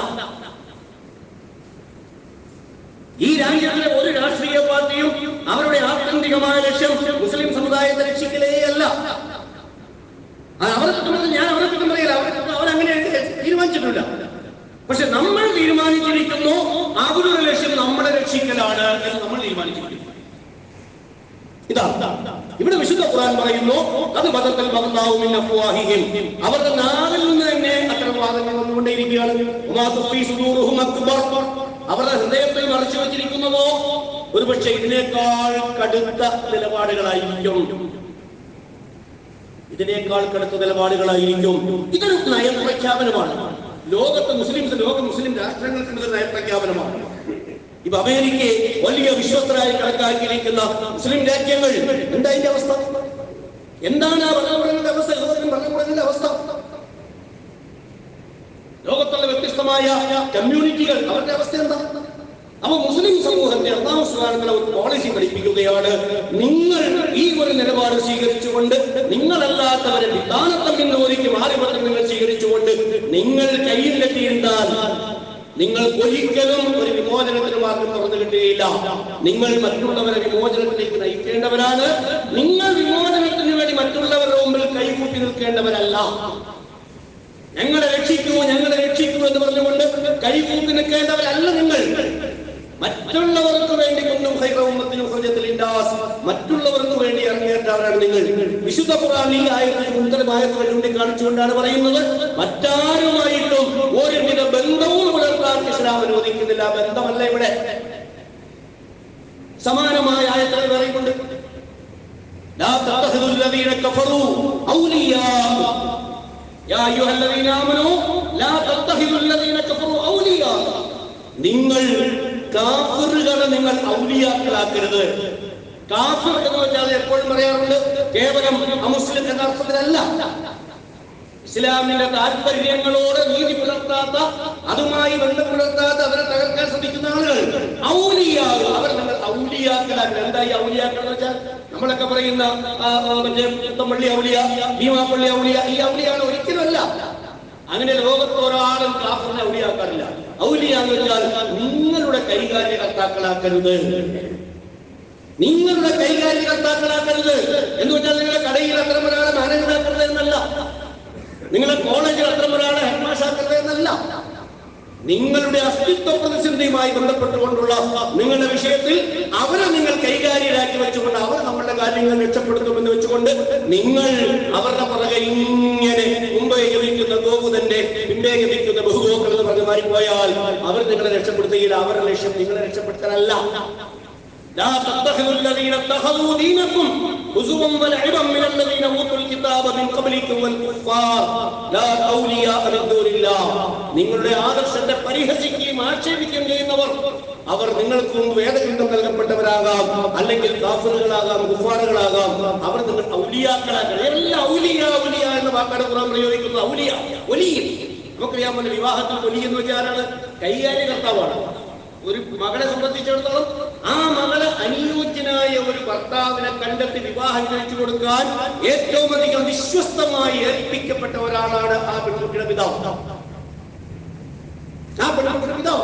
ഈ രാജ്യത്തിലെ ഒരു രാഷ്ട്രീയ പാർട്ടിയും അവരുടെ ആത്യന്തികമായ ലക്ഷ്യം മുസ്ലിം സമുദായത്തെ രക്ഷിക്കലേ അല്ല അത് അവരെ കുറ്റം പറഞ്ഞ് ഞാൻ അവരെ കുറ്റം പറയില്ല അവരെ കുറ്റം അവരങ്ങനെ തീരുമാനിച്ചിട്ടില്ല പക്ഷെ നമ്മൾ തീരുമാനിച്ചിരിക്കുന്നു അവരുടെ ലക്ഷ്യം നമ്മളെ രക്ഷിക്കലാണ് എന്ന് നമ്മൾ തീരുമാനിച്ചിരിക്കുന്നു ഇതാ ഇവിടെ വിശുദ്ധ ഖുർആൻ പറയുന്നു അത് മതത്തിൽ മതന്നാവും അഫ്വാഹിഹിം അവരുടെ നാവിൽ നിന്ന് തന്നെ അത്തരം വാദങ്ങൾ വന്നുകൊണ്ടേയിരിക്കുകയാണ് ഉമാ തുഫീ സുദൂറുഹും അക്ബർ അവരുടെ ഹൃദയത്തിൽ മറച്ചു വെച്ചിരിക്കുന്നതോ ഒരുപക്ഷെ ഇതിനേക്കാൾ കടുത്ത നിലപാടുകളായിരിക്കും ഇതിനേക്കാൾ കടുത്ത നിലപാടുകളായിരിക്കും ഇതൊരു നയപ്രഖ്യാപനമാണ് ലോകത്ത് മുസ്ലിംസ് ലോക മുസ്ലിം രാഷ്ട്രങ്ങൾക്ക് ഇതൊരു നയപ്രഖ്യാപനമാണ് ഇപ്പൊ അമേരിക്കയെ വലിയ വിശ്വസ്തരായി കണക്കാക്കിയിരിക്കുന്ന മുസ്ലിം രാജ്യങ്ങൾ എന്താ അതിന്റെ അവസ്ഥ എന്താണ് ആ ഭരണകൂടങ്ങളുടെ അവസ്ഥ ലോകത്തിലെ ഭരണകൂടങ്ങളുടെ അവസ്ഥ ലോകത്തുള്ള വ്യത്യസ്തമായ കമ്മ്യൂണിറ്റികൾ അവരുടെ അവസ്ഥ എന്താ അപ്പൊ മുസ്ലിം സമൂഹത്തെ അള്ളാഹു സുബ്ഹാനഹു ഒരു പോളിസി പഠിപ്പിക്കുകയാണ് നിങ്ങൾ ഈ ഒരു നിലപാട് സ്വീകരിച്ചുകൊണ്ട് നിങ്ങളല്ലാത്തവരെ വിധാനത്തിൽ നിന്ന് ഒരുക്കി മാറിപത്രം നിങ്ങൾ സ്വീകരിച്ചുകൊണ്ട് നിങ്ങൾ കയ്യിലെത്തിയിരുന്നാൽ നിങ്ങൾ ഒരിക്കലും ഒരു വിമോചനത്തിന് മാർഗം തുറന്നു കിട്ടുകയില്ല നിങ്ങൾ മറ്റുള്ളവരെ വിമോചനത്തിലേക്ക് നയിക്കേണ്ടവരാണ് നിങ്ങൾ വിമോചനത്തിന് വേണ്ടി മറ്റുള്ളവരുടെ മുമ്പിൽ കൈകൂപ്പി നിൽക്കേണ്ടവരല്ല ഞങ്ങളെ രക്ഷിക്കൂ ഞങ്ങളെ രക്ഷിക്കൂ എന്ന് പറഞ്ഞുകൊണ്ട് കൈകൂപ്പി നിൽക്കേണ്ടവരല്ല നിങ്ങൾ മറ്റുള്ളവർക്ക് വേണ്ടി കൊണ്ടും ഹൈറവുമ്മത്തിനും ഹൃദയത്തിൽ ഇൻഡാസ് മറ്റുള്ളവർക്ക് വേണ്ടി ഇറങ്ങേണ്ടവരാണ് നിങ്ങൾ വിശുദ്ധ ഖുർആൻ ഈ ആയത്തിൽ മുന്തരമായത്തിൽ ചൂണ്ടിക്കാണിച്ചുകൊണ്ടാണ് പറയുന്നത് മറ്റാരുമായിട്ടും ഒരുവിധ ബന്ധവും പുലർത്താൻ ഇസ്ലാം അനുവദിക്കുന്നില്ല ബന്ധമല്ല ഇവിടെ സമാനമായ ആയത്തിൽ പറയുന്നുണ്ട് لا تتخذوا الذين كفروا أولياء يا أيها الذين آمنوا لا تتخذوا الذين كفروا أولياء നിങ്ങൾ കാഫിറുകളെ നിങ്ങൾ ഔലിയാക്കളാക്കരുത് കാഫിർ എന്ന് വെച്ചാൽ എപ്പോഴും പറയാറുണ്ട് കേവലം അമുസ്ലിം എന്ന അർത്ഥത്തിലല്ല ഇസ്ലാമിന്റെ താല്പര്യങ്ങളോട് നീതി പുലർത്താത്ത അതുമായി ബന്ധം പുലർത്താത്ത അവരെ തകർക്കാൻ ശ്രമിക്കുന്ന ആളുകൾ ഔലിയാകൾ അവർ നിങ്ങൾ ഔലിയാക്കളാക്കുക എന്തായി ഔലിയാക്കൾ എന്ന് വെച്ചാൽ നമ്മളൊക്കെ പറയുന്ന ആ, ആ, മറ്റേ പുത്തമ്പള്ളി ഔലിയ ഭീമാപ്പള്ളി ഔലിയ ഈ ഔലിയാണ് ഒരിക്കലും അല്ല അങ്ങനെ ലോകത്ത് ഒരാളും കാഫറിനെ ഔലിയാക്കാറില്ല ഔലിയ എന്ന് വെച്ചാൽ നിങ്ങളുടെ കൈകാര്യകർത്താക്കളാക്കരുത് നിങ്ങളുടെ കൈകാര്യകർത്താക്കളാക്കരുത് എന്ന് വെച്ചാൽ നിങ്ങളുടെ കടയിൽ അത്തരം ഒരാളെ മാനേജറാക്കരുത് എന്നല്ല നിങ്ങളുടെ കോളേജിൽ അത്തരം ഒരാളെ ഹെഡ്മാഷാക്കരുത് എന്നല്ല നിങ്ങളുടെ അസ്തിത്വ പ്രതിസന്ധിയുമായി ബന്ധപ്പെട്ടുകൊണ്ടുള്ള നിങ്ങളുടെ വിഷയത്തിൽ അവരെ നിങ്ങൾ കൈകാര്യരാക്കി വെച്ചുകൊണ്ട് അവർ നമ്മളുടെ കാര്യങ്ങൾ രക്ഷപ്പെടുത്തുമെന്ന് വെച്ചുകൊണ്ട് നിങ്ങൾ അവരുടെ പുറകെ ഇങ്ങനെ മുമ്പേ ഗമിക്കുന്ന ഗോകുതന്റെ പിമ്പേ ഗമിക്കുന്ന ബഹുഗോക്കൾ എന്ന് പറഞ്ഞ് മാറിപ്പോയാൽ അവർ നിങ്ങളെ രക്ഷപ്പെടുത്തുകയില്ല അവരുടെ ലക്ഷ്യം നിങ്ങളെ രക്ഷപ്പെടുത്താനല്ല لا تتخذوا الذين اتخذوا دينكم هزوا ولعبا من الذين اوتوا الكتاب من قبلكم والكفار لا اولياء من دون الله നിങ്ങളുടെ ആദർശത്തെ പരിഹസിക്കുകയും ആക്ഷേപിക്കുകയും ചെയ്യുന്നവർ അവർ നിങ്ങൾക്ക് മുമ്പ് വേദഗ്രന്ഥം നൽകപ്പെട്ടവരാകാം അല്ലെങ്കിൽ കാഫറുകളാകാം കുഫാറുകളാകാം അവർ നിങ്ങൾ ഔലിയാക്കളാക്കണം എല്ലാം ഔലിയ ഔലിയ എന്ന വാക്കാണ് ഖുർആൻ പ്രയോഗിക്കുന്നത് ഔലിയ ഒലിയ നമുക്കറിയാൻ പോലെ വിവാഹത്തിൽ ഒലി എന്ന് വെച്ചാൽ ആരാണ് കൈകാര്യ കർത്താവാണ് ഒരു മകളെ സംബന്ധിച്ചിടത്തോളം ആ മകളെ അനുയോജ്യനായ ഒരു ഭർത്താവിനെ കണ്ടെത്തി വിവാഹം കഴിച്ചു കൊടുക്കാൻ ഏറ്റവും അധികം വിശ്വസ്തമായി ഏൽപ്പിക്കപ്പെട്ട ഒരാളാണ് ആ പെൺകുട്ടിയുടെ പിതാവ് ആ പെൺകുട്ടിയുടെ പിതാവ്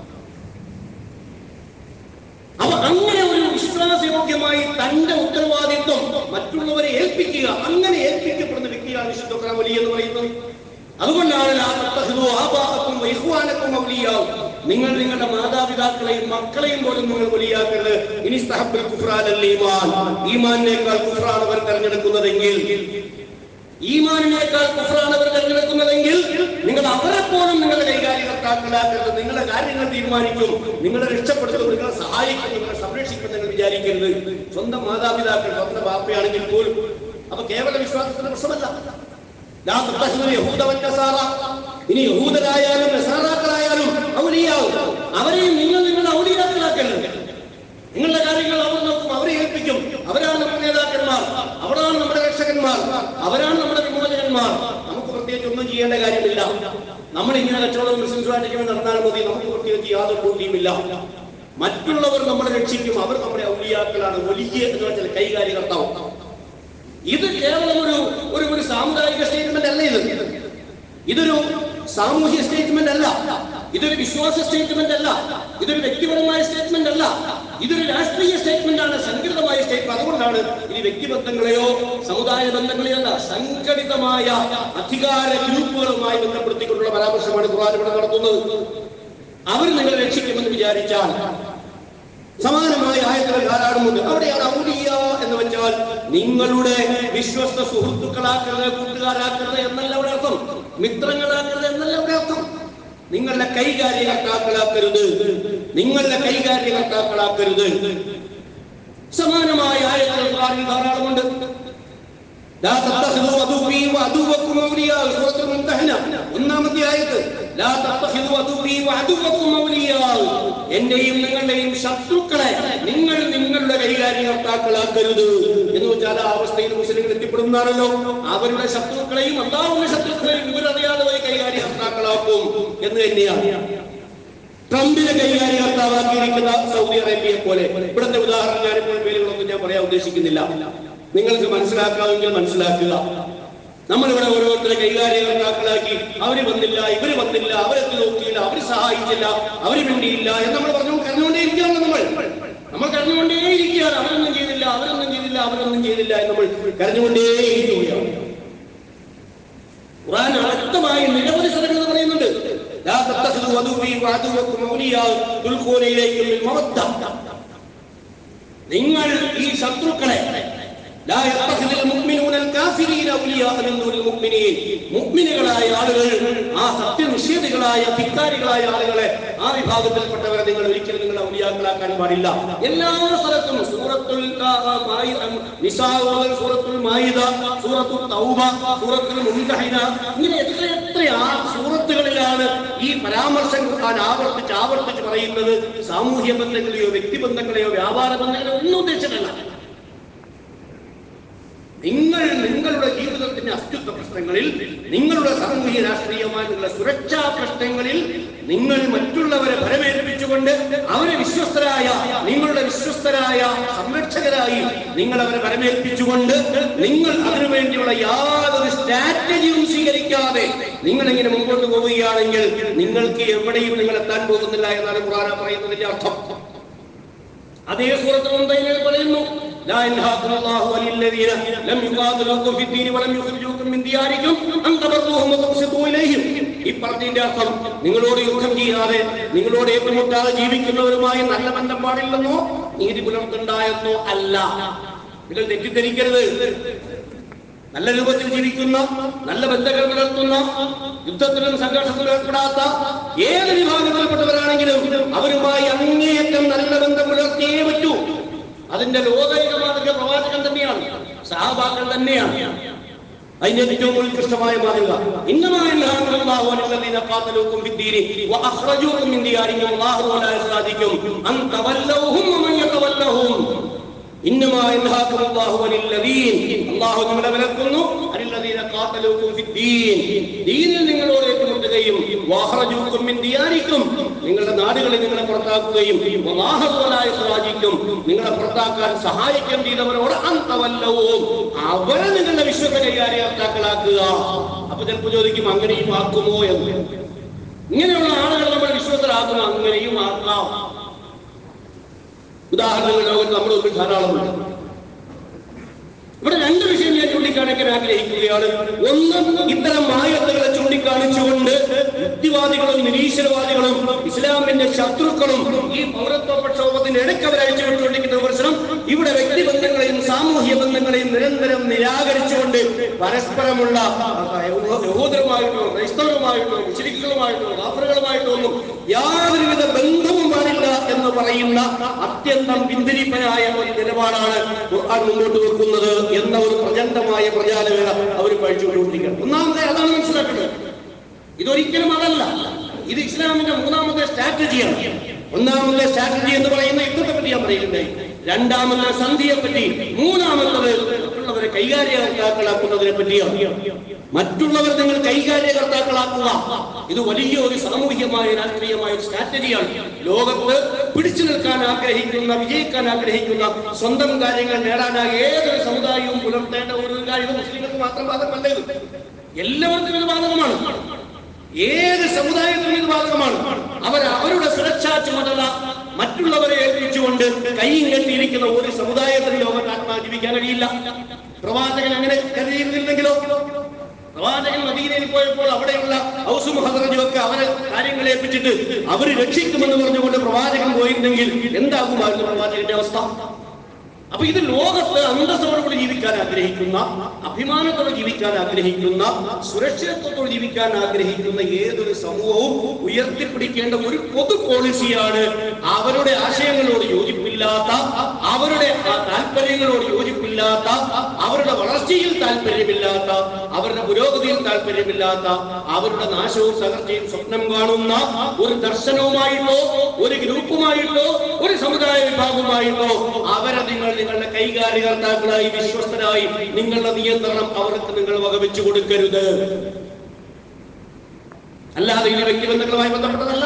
അപ്പൊ അങ്ങനെ ഒരു വിശ്വാസയോഗ്യമായി തന്റെ ഉത്തരവാദിത്വം മറ്റുള്ളവരെ ഏൽപ്പിക്കുക അങ്ങനെ ഏൽപ്പിക്കപ്പെടുന്ന വ്യക്തിയാണ് വിശുദ്ധ ഖുർആൻ വലിയ എന്ന് പറയുന്നത് അതുകൊണ്ടാണ് ലാ തത്തഖിദു ആബാഅക്കും വഇഖ്വാനക്കും ഔലിയാ നിങ്ങൾ നിങ്ങളുടെ മാതാപിതാക്കളെയും മക്കളെയും പോലും നിങ്ങൾ വലിയാക്കരുത് ഇനി സ്തഹബുൽ കുഫ്രാനൽ ഈമാൻ ഈമാനിനേക്കാൾ കുഫ്രാൻ അവർ തെരഞ്ഞെടുക്കുന്നതെങ്കിൽ ഈമാനിനേക്കാൾ കുഫ്രാൻ അവർ തെരഞ്ഞെടുക്കുന്നതെങ്കിൽ നിങ്ങൾ അവരെ പോലും നിങ്ങളുടെ കൈകാര്യകർത്താക്കളാക്കരുത് നിങ്ങളുടെ കാര്യങ്ങൾ തീരുമാനിക്കും നിങ്ങളെ രക്ഷപ്പെടുത്തും നിങ്ങളെ സഹായിക്കും നിങ്ങളെ സംരക്ഷിക്കും നിങ്ങൾ വിചാരിക്കരുത് സ്വന്തം മാതാപിതാക്കൾ സ്വന്തം ബാപ്പയാണെങ്കിൽ പോലും അപ്പൊ കേവല വിശ്വാസത്തിന്റെ പ്രശ്നമല്ല ലാ തത്തഖിദു യഹൂദ വന്നസാറ. ഇനി യഹൂദരായാലും നസാറാക്കളായാലും ഔലിയാവും അവരെയും നിങ്ങൾ നിങ്ങളുടെ ഔലിയാക്കളാക്കരുത് നിങ്ങളുടെ കാര്യങ്ങൾ അവർ നോക്കും അവരെ ഏൽപ്പിക്കും അവരാണ് നമ്മുടെ നേതാക്കന്മാർ അവരാണ് നമ്മുടെ രക്ഷകന്മാർ അവരാണ് നമ്മുടെ വിമോചകന്മാർ നമുക്ക് പ്രത്യേകിച്ച് ഒന്നും ചെയ്യേണ്ട കാര്യമില്ല നമ്മൾ ഇങ്ങനെ കച്ചവടം മുസ്ലിംസുമായിട്ട് നടന്നാൽ മതി നമുക്ക് പ്രത്യേകിച്ച് യാതൊരു ഡ്യൂട്ടിയുമില്ല മറ്റുള്ളവർ നമ്മളെ രക്ഷിക്കും അവർ നമ്മുടെ ഔലിയാക്കളാണ് വലിയ എന്ന് വെച്ചാൽ കൈകാര്യകർത്താവ് ഇത് കേവലം ഒരു ഒരു ഒരു സാമുദായിക സ്റ്റേറ്റ്മെന്റ് അല്ല ഇത് ഇതൊരു സാമൂഹ്യ സ്റ്റേറ്റ്മെന്റ് അല്ല ഇതൊരു വിശ്വാസ സ്റ്റേറ്റ്മെന്റ് അല്ല ഇതൊരു വ്യക്തിപരമായ സ്റ്റേറ്റ്മെന്റ് അല്ല ഇതൊരു രാഷ്ട്രീയ സ്റ്റേറ്റ്മെന്റ് ആണ് സംഘടിതമായ സ്റ്റേറ്റ്മെന്റ് അതുകൊണ്ടാണ് ഇനി വ്യക്തിബന്ധങ്ങളെയോ സമുദായ ബന്ധങ്ങളെയോ അല്ല സംഘടിതമായ അധികാര ഗ്രൂപ്പുകളുമായി ബന്ധപ്പെടുത്തിക്കൊണ്ടുള്ള പരാമർശമാണ് ഖുർആൻ ഇവിടെ നടത്തുന്നത് അവർ നിങ്ങളെ രക്ഷിക്കുമെന്ന് വിചാരിച്ചാൽ സമാനമായ ആയത്തുകൾ ധാരാളമുണ്ട് അവിടെയാണ് ഔലിയ എന്ന് വെച്ചാൽ നിങ്ങളുടെ വിശ്വസ്ത സുഹൃത്തുക്കളാക്കരുത് കൂട്ടുകാരാക്കരുത് എന്നല്ല അവിടെ അർത്ഥം മിത്രങ്ങളാക്കരുത് എന്നല്ല അവിടെ അർത്ഥം നിങ്ങളുടെ കൈകാര്യകർത്താക്കളാക്കരുത് നിങ്ങളുടെ കൈകാര്യകർത്താക്കളാക്കരുത് സമാനമായ ആയത്തുകൾ ഖുർആനിൽ ധാരാളമുണ്ട് لا تتخذوا عدوي وعدوكم اولياء سوره الممتحنه ഒന്നാമത്തെ ആയത്ത് لا تتخذوا عدوي وعدوكم اولياء എന്റെയും നിങ്ങളുടെയും ശത്രുക്കളെ നിങ്ങൾ നിങ്ങളുടെ കൈകാര്യകർത്താക്കളാക്കരുത് എന്ന് വെച്ചാൽ ആ അവസ്ഥയിൽ മുസ്ലിങ്ങൾ എത്തിപ്പെടുന്നാണല്ലോ അവരുടെ ശത്രുക്കളെയും അള്ളാഹുവിന്റെ ശത്രുക്കളെയും ഇവരറിയാതെ പോയി കൈകാര്യകർത്താക്കളാക്കും എന്ന് തന്നെയാണ് ട്രംപിനെ കൈകാര്യകർത്താവാക്കിയിരിക്കുന്ന സൗദി അറേബ്യയെ പോലെ ഇവിടുത്തെ ഉദാഹരണം ഞാനിപ്പോൾ പേരുകളൊന്നും ഞാൻ പറയാൻ ഉദ്ദേശിക്കുന്നില്ല നിങ്ങൾക്ക് മനസ്സിലാക്കാമെങ്കിൽ മനസ്സിലാക്കുക നമ്മളിവിടെ ഓരോരുത്തരെ കൈകാര്യകർത്താക്കളാക്കി അവര് വന്നില്ല ഇവര് വന്നില്ല അവരെത്തി നോക്കിയില്ല അവര് സഹായിച്ചില്ല അവര് വേണ്ടിയില്ല എന്ന് നമ്മൾ പറഞ്ഞു കരഞ്ഞുകൊണ്ടേയിരിക്കുകയാണ് നമ്മൾ നമ്മൾ കരഞ്ഞുകൊണ്ടേയിരിക്കുകയാണ് അവരൊന്നും ചെയ്തില്ല അവരൊന്നും ചെയ്തില്ല അവരൊന്നും ചെയ്തില്ല എന്ന് നമ്മൾ കരഞ്ഞുകൊണ്ടേയിരിക്കുകയാണ് ഖുർആൻ വ്യക്തമായി നിരവധി സ്ഥലങ്ങൾ പറയുന്നുണ്ട് ലാ തത്തഖിദു അദുവി വഅദുവക്കും ഔലിയാ തുൽഖൂന ഇലൈഹിം ബിൽ മവദ്ദ നിങ്ങൾ ഈ ശത്രുക്കളെ ലാ യത്തഖിദുൽ മുഅ്മിനൂന അൽ കാഫിരീന ഔലിയാ മിൻ ദൂനിൽ മുഅ്മിനീൻ മുഅ്മിനുകളായ ആളുകൾ ആ സത്യനിഷേധികളായ ധിക്കാരികളായ ആളുകളെ ആ വിഭാഗത്തിൽപ്പെട്ടവരെ നിങ്ങൾ ഒരിക്കലും നിങ്ങൾ ഔലിയാക്കളാക്കാൻ പാടില്ല എല്ലാ സ്ഥലത്തും സൂറത്തുൽ ആ, ആ, മായി- ആ, നിസാ മുതൽ സൂറത്തുൽ മായിദ സൂറത്തുൽ തൗബ സൂറത്തുൽ മുംതഹിന ഇങ്ങനെ എത്ര എത്ര ആ സൂറത്തുകളിലാണ് ഈ പരാമർശം ഖുർആൻ ആവർത്തിച്ച് ആവർത്തിച്ച് പറയുന്നത് സാമൂഹ്യ ബന്ധങ്ങളെയോ വ്യക്തിബന്ധങ്ങളെയോ വ്യാപാര ബന്ധങ്ങളെയോ ഒന്നും ഉദ്ദേശിച്ചിട്ടല്ല നിങ്ങൾ നിങ്ങളുടെ ജീവിതത്തിന്റെ അസ്തിത്വ പ്രശ്നങ്ങളിൽ നിങ്ങളുടെ സാമൂഹ്യ രാഷ്ട്രീയമായ നിങ്ങളുടെ സുരക്ഷാ പ്രശ്നങ്ങളിൽ നിങ്ങൾ മറ്റുള്ളവരെ ഭരമേൽപ്പിച്ചുകൊണ്ട് അവരെ വിശ്വസ്തരായ നിങ്ങളുടെ വിശ്വസ്തരായ സംരക്ഷകരായി നിങ്ങൾ അവരെ ഭരമേൽപ്പിച്ചുകൊണ്ട് നിങ്ങൾ അതിനുവേണ്ടിയുള്ള യാതൊരു സ്ട്രാറ്റജിയും സ്വീകരിക്കാതെ നിങ്ങൾ ഇങ്ങനെ മുമ്പോട്ട് പോവുകയാണെങ്കിൽ നിങ്ങൾക്ക് എവിടെയും നിങ്ങൾ എത്താൻ പോകുന്നില്ല എന്നാണ് ഖുറാന പറയുന്നതിന്റെ അർത്ഥം അതേ സൂറത്ത് മുന്തയിൽ പറയുന്നു لا ينهاكم الله عن الذين لم يقاتلوكم في الدين ولم يخرجوكم من دياركم أن تبروهم وتقسطوا إليهم ഈ പറഞ്ഞതിന്റെ അർത്ഥം നിങ്ങളോട് യുദ്ധം ചെയ്യാതെ നിങ്ങളോട് ഏറ്റുമുട്ടാതെ ജീവിക്കുന്നവരുമായി നല്ല ബന്ധം പാടില്ലെന്നോ നീതി പുലർത്തുണ്ടായെന്നോ അല്ല നിങ്ങൾ തെറ്റിദ്ധരിക്കരുത് നല്ല രൂപത്തിൽ ജീവിക്കുന്ന നല്ല ബന്ധങ്ങൾ പുലർത്തുന്ന യുദ്ധത്തിലും സംഘർഷത്തിലും ഏർപ്പെടാത്ത ഏത് വിഭാഗത്തിൽപ്പെട്ടവരാണെങ്കിലും അവരുമായി അങ്ങേയറ്റം നല്ല ബന്ധം പുലർത്തിയേ പറ്റൂ അതിന്റെ ലോകൈക മാതൃക പ്രവാചകൻ തന്നെയാണ് സഹാബാക്കൾ തന്നെയാണ് അതിന്റെ ഏറ്റവും ഉത്കൃഷ്ടമായ മാതൃക അള്ളാഹു നിങ്ങളെ വിലക്കുന്നു അലില്ലദീന ഖാതലൂക്കും ഫിദ്ദീൻ ദീനിൽ നിങ്ങളോട് ഏറ്റുമുട്ടുകയും വഅഖ്റജൂക്കും മിൻ ദിയാരിക്കും നിങ്ങളുടെ നാടുകളിൽ നിങ്ങളെ പുറത്താക്കുകയും വലാഹു ലാ ഇഖ്റാജിക്കും നിങ്ങളെ പുറത്താക്കാൻ സഹായിക്കാൻ ചെയ്തവരോട് അന്തവല്ലവും അവരെ നിങ്ങളുടെ വിശ്വസ കൈകാര്യകർത്താക്കളാക്കുക അപ്പൊ ചിലപ്പോൾ ചോദിക്കും അങ്ങനെയും ആക്കുമോ എന്ന് ഇങ്ങനെയുള്ള ആളുകൾ നമ്മൾ വിശ്വസരാക്കുന്നു അങ്ങനെയും ആക്കാം ഉദാഹരണങ്ങൾ ലോകത്ത് നമ്മുടെ മുമ്പിൽ ധാരാളമുണ്ട് ഇവിടെ രണ്ട് വിഷയം ഞാൻ ചൂണ്ടിക്കാണിക്കാൻ ആഗ്രഹിക്കുകയാണ് ഒന്ന് ഇത്തരം ആയത്തുകളെ ചൂണ്ടിക്കാണിച്ചുകൊണ്ട് യുക്തിവാദികളും നിരീശ്വരവാദികളും ഇസ്ലാമിന്റെ ശത്രുക്കളും ഈ പൗരത്വ പ്രക്ഷോഭത്തിന്റെ ഇടയ്ക്ക് അവർ അഴിച്ചുവിട്ടുകൊണ്ടിരിക്കുന്ന വിമർശനം ഇവിടെ വ്യക്തിബന്ധങ്ങളെയും സാമൂഹ്യ ബന്ധങ്ങളെയും നിരന്തരം നിരാകരിച്ചുകൊണ്ട് പരസ്പരമുള്ള യഹൂദരുമായിട്ടോ ക്രൈസ്തവരുമായിട്ടോ മുസ്ലിങ്ങളുമായിട്ടോ കാഫറുകളുമായിട്ടോ ഒന്നും യാതൊരുവിധ ബന്ധവും പാടില്ല എന്ന് പറയുന്ന അത്യന്തം പിന്തിരിപ്പനായ ഒരു നിലപാടാണ് ഖുർആൻ മുന്നോട്ട് വെക്കുന്നത് എന്ന ഒരു പ്രചണ്ഡമായ പ്രചാരവേള അവർ പഴിച്ചുകൊണ്ടിരിക്കുന്നത് ഒന്നാമത്തെ അതാണ് മനസ്സിലാക്കേണ്ടത് ഇതൊരിക്കലും അതല്ല ഇത് ഇസ്ലാമിന്റെ മൂന്നാമത്തെ സ്ട്രാറ്റജിയാണ് ഒന്നാമത്തെ സ്ട്രാറ്റജി എന്ന് പറയുന്ന യുദ്ധത്തെ പറ്റി ഞാൻ പറയുന്നുണ്ടായി രണ്ടാമത്തെ സന്ധിയെ പറ്റി മൂന്നാമത്തത് മറ്റുള്ളവരെ കൈകാര്യകർത്താക്കളാക്കുന്നതിനെ പറ്റിയാണ് മറ്റുള്ളവർ നിങ്ങൾ കൈകാര്യകർത്താക്കളാക്കുക ഇത് വലിയ ഒരു സാമൂഹികമായ രാഷ്ട്രീയമായ ഒരു സ്ട്രാറ്റജിയാണ് ലോകത്ത് പിടിച്ചു നിൽക്കാൻ ആഗ്രഹിക്കുന്ന വിജയിക്കാൻ ആഗ്രഹിക്കുന്ന സ്വന്തം കാര്യങ്ങൾ നേടാനായി ഏതൊരു സമുദായവും പുലർത്തേണ്ട ഒരു കാര്യം മുസ്ലിങ്ങൾക്ക് മാത്രം ബാധകമല്ല ഇത് എല്ലാവർക്കും ഇത് ബാധകമാണ് ഏത് സമുദായത്തിനും ഇത് ബാധകമാണ് അവർ അവരുടെ സുരക്ഷാ ചുമതല മറ്റുള്ളവരെ ഏൽപ്പിച്ചുകൊണ്ട് കൈയും കെട്ടിയിരിക്കുന്ന ഒരു സമുദായത്തിന് ലോകത്ത് ആത്മാവ് ജീവിക്കാൻ കഴിയില്ല പ്രവാചകൻ അങ്ങനെ കരുതിയിരുന്നില്ലെങ്കിലോ പ്രവാചകൻ മദീനയിൽ പോയപ്പോൾ അവിടെയുള്ള ഔസും ഹദറജും ഒക്കെ അവരെ കാര്യങ്ങൾ ഏൽപ്പിച്ചിട്ട് അവര് രക്ഷിക്കുമെന്ന് പറഞ്ഞുകൊണ്ട് പ്രവാചകൻ പോയിരുന്നെങ്കിൽ എന്താകുമായിരുന്നു പ്രവാചകന്റെ അവസ്ഥ അപ്പൊ ഇത് ലോകത്ത് അന്തസ്സോടുകൂടി ജീവിക്കാൻ ആഗ്രഹിക്കുന്ന അഭിമാനത്തോടെ ജീവിക്കാൻ ആഗ്രഹിക്കുന്ന സുരക്ഷിതത്വത്തോടെ ജീവിക്കാൻ ആഗ്രഹിക്കുന്ന ഏതൊരു സമൂഹവും ഉയർത്തിപ്പിടിക്കേണ്ട ഒരു പൊതു പോളിസിയാണ് അവരുടെ ആശയങ്ങളോട് യോജിപ്പില്ലാത്ത അവരുടെ ആ താല്പര്യങ്ങളോട് യോജിപ്പില്ലാത്ത അവരുടെ വളർച്ചയിൽ താല്പര്യമില്ലാത്ത അവരുടെ പുരോഗതിയിൽ താല്പര്യമില്ലാത്ത അവരുടെ നാശവും തകർച്ചയും സ്വപ്നം കാണുന്ന ഒരു ദർശനവുമായിട്ടോ ഒരു ഗ്രൂപ്പുമായിട്ടോ ഒരു സമുദായ വിഭാഗവുമായിട്ടോ അവരെ നിങ്ങൾ നിങ്ങളുടെ കൈകാര്യകർത്താക്കളായി വിശ്വസ്തരായി നിങ്ങളുടെ നിയന്ത്രണം അവർക്ക് നിങ്ങൾ വകവെച്ചു കൊടുക്കരുത് അല്ലാതെ ഇനി വ്യക്തിബന്ധങ്ങളുമായി ബന്ധപ്പെട്ടതല്ല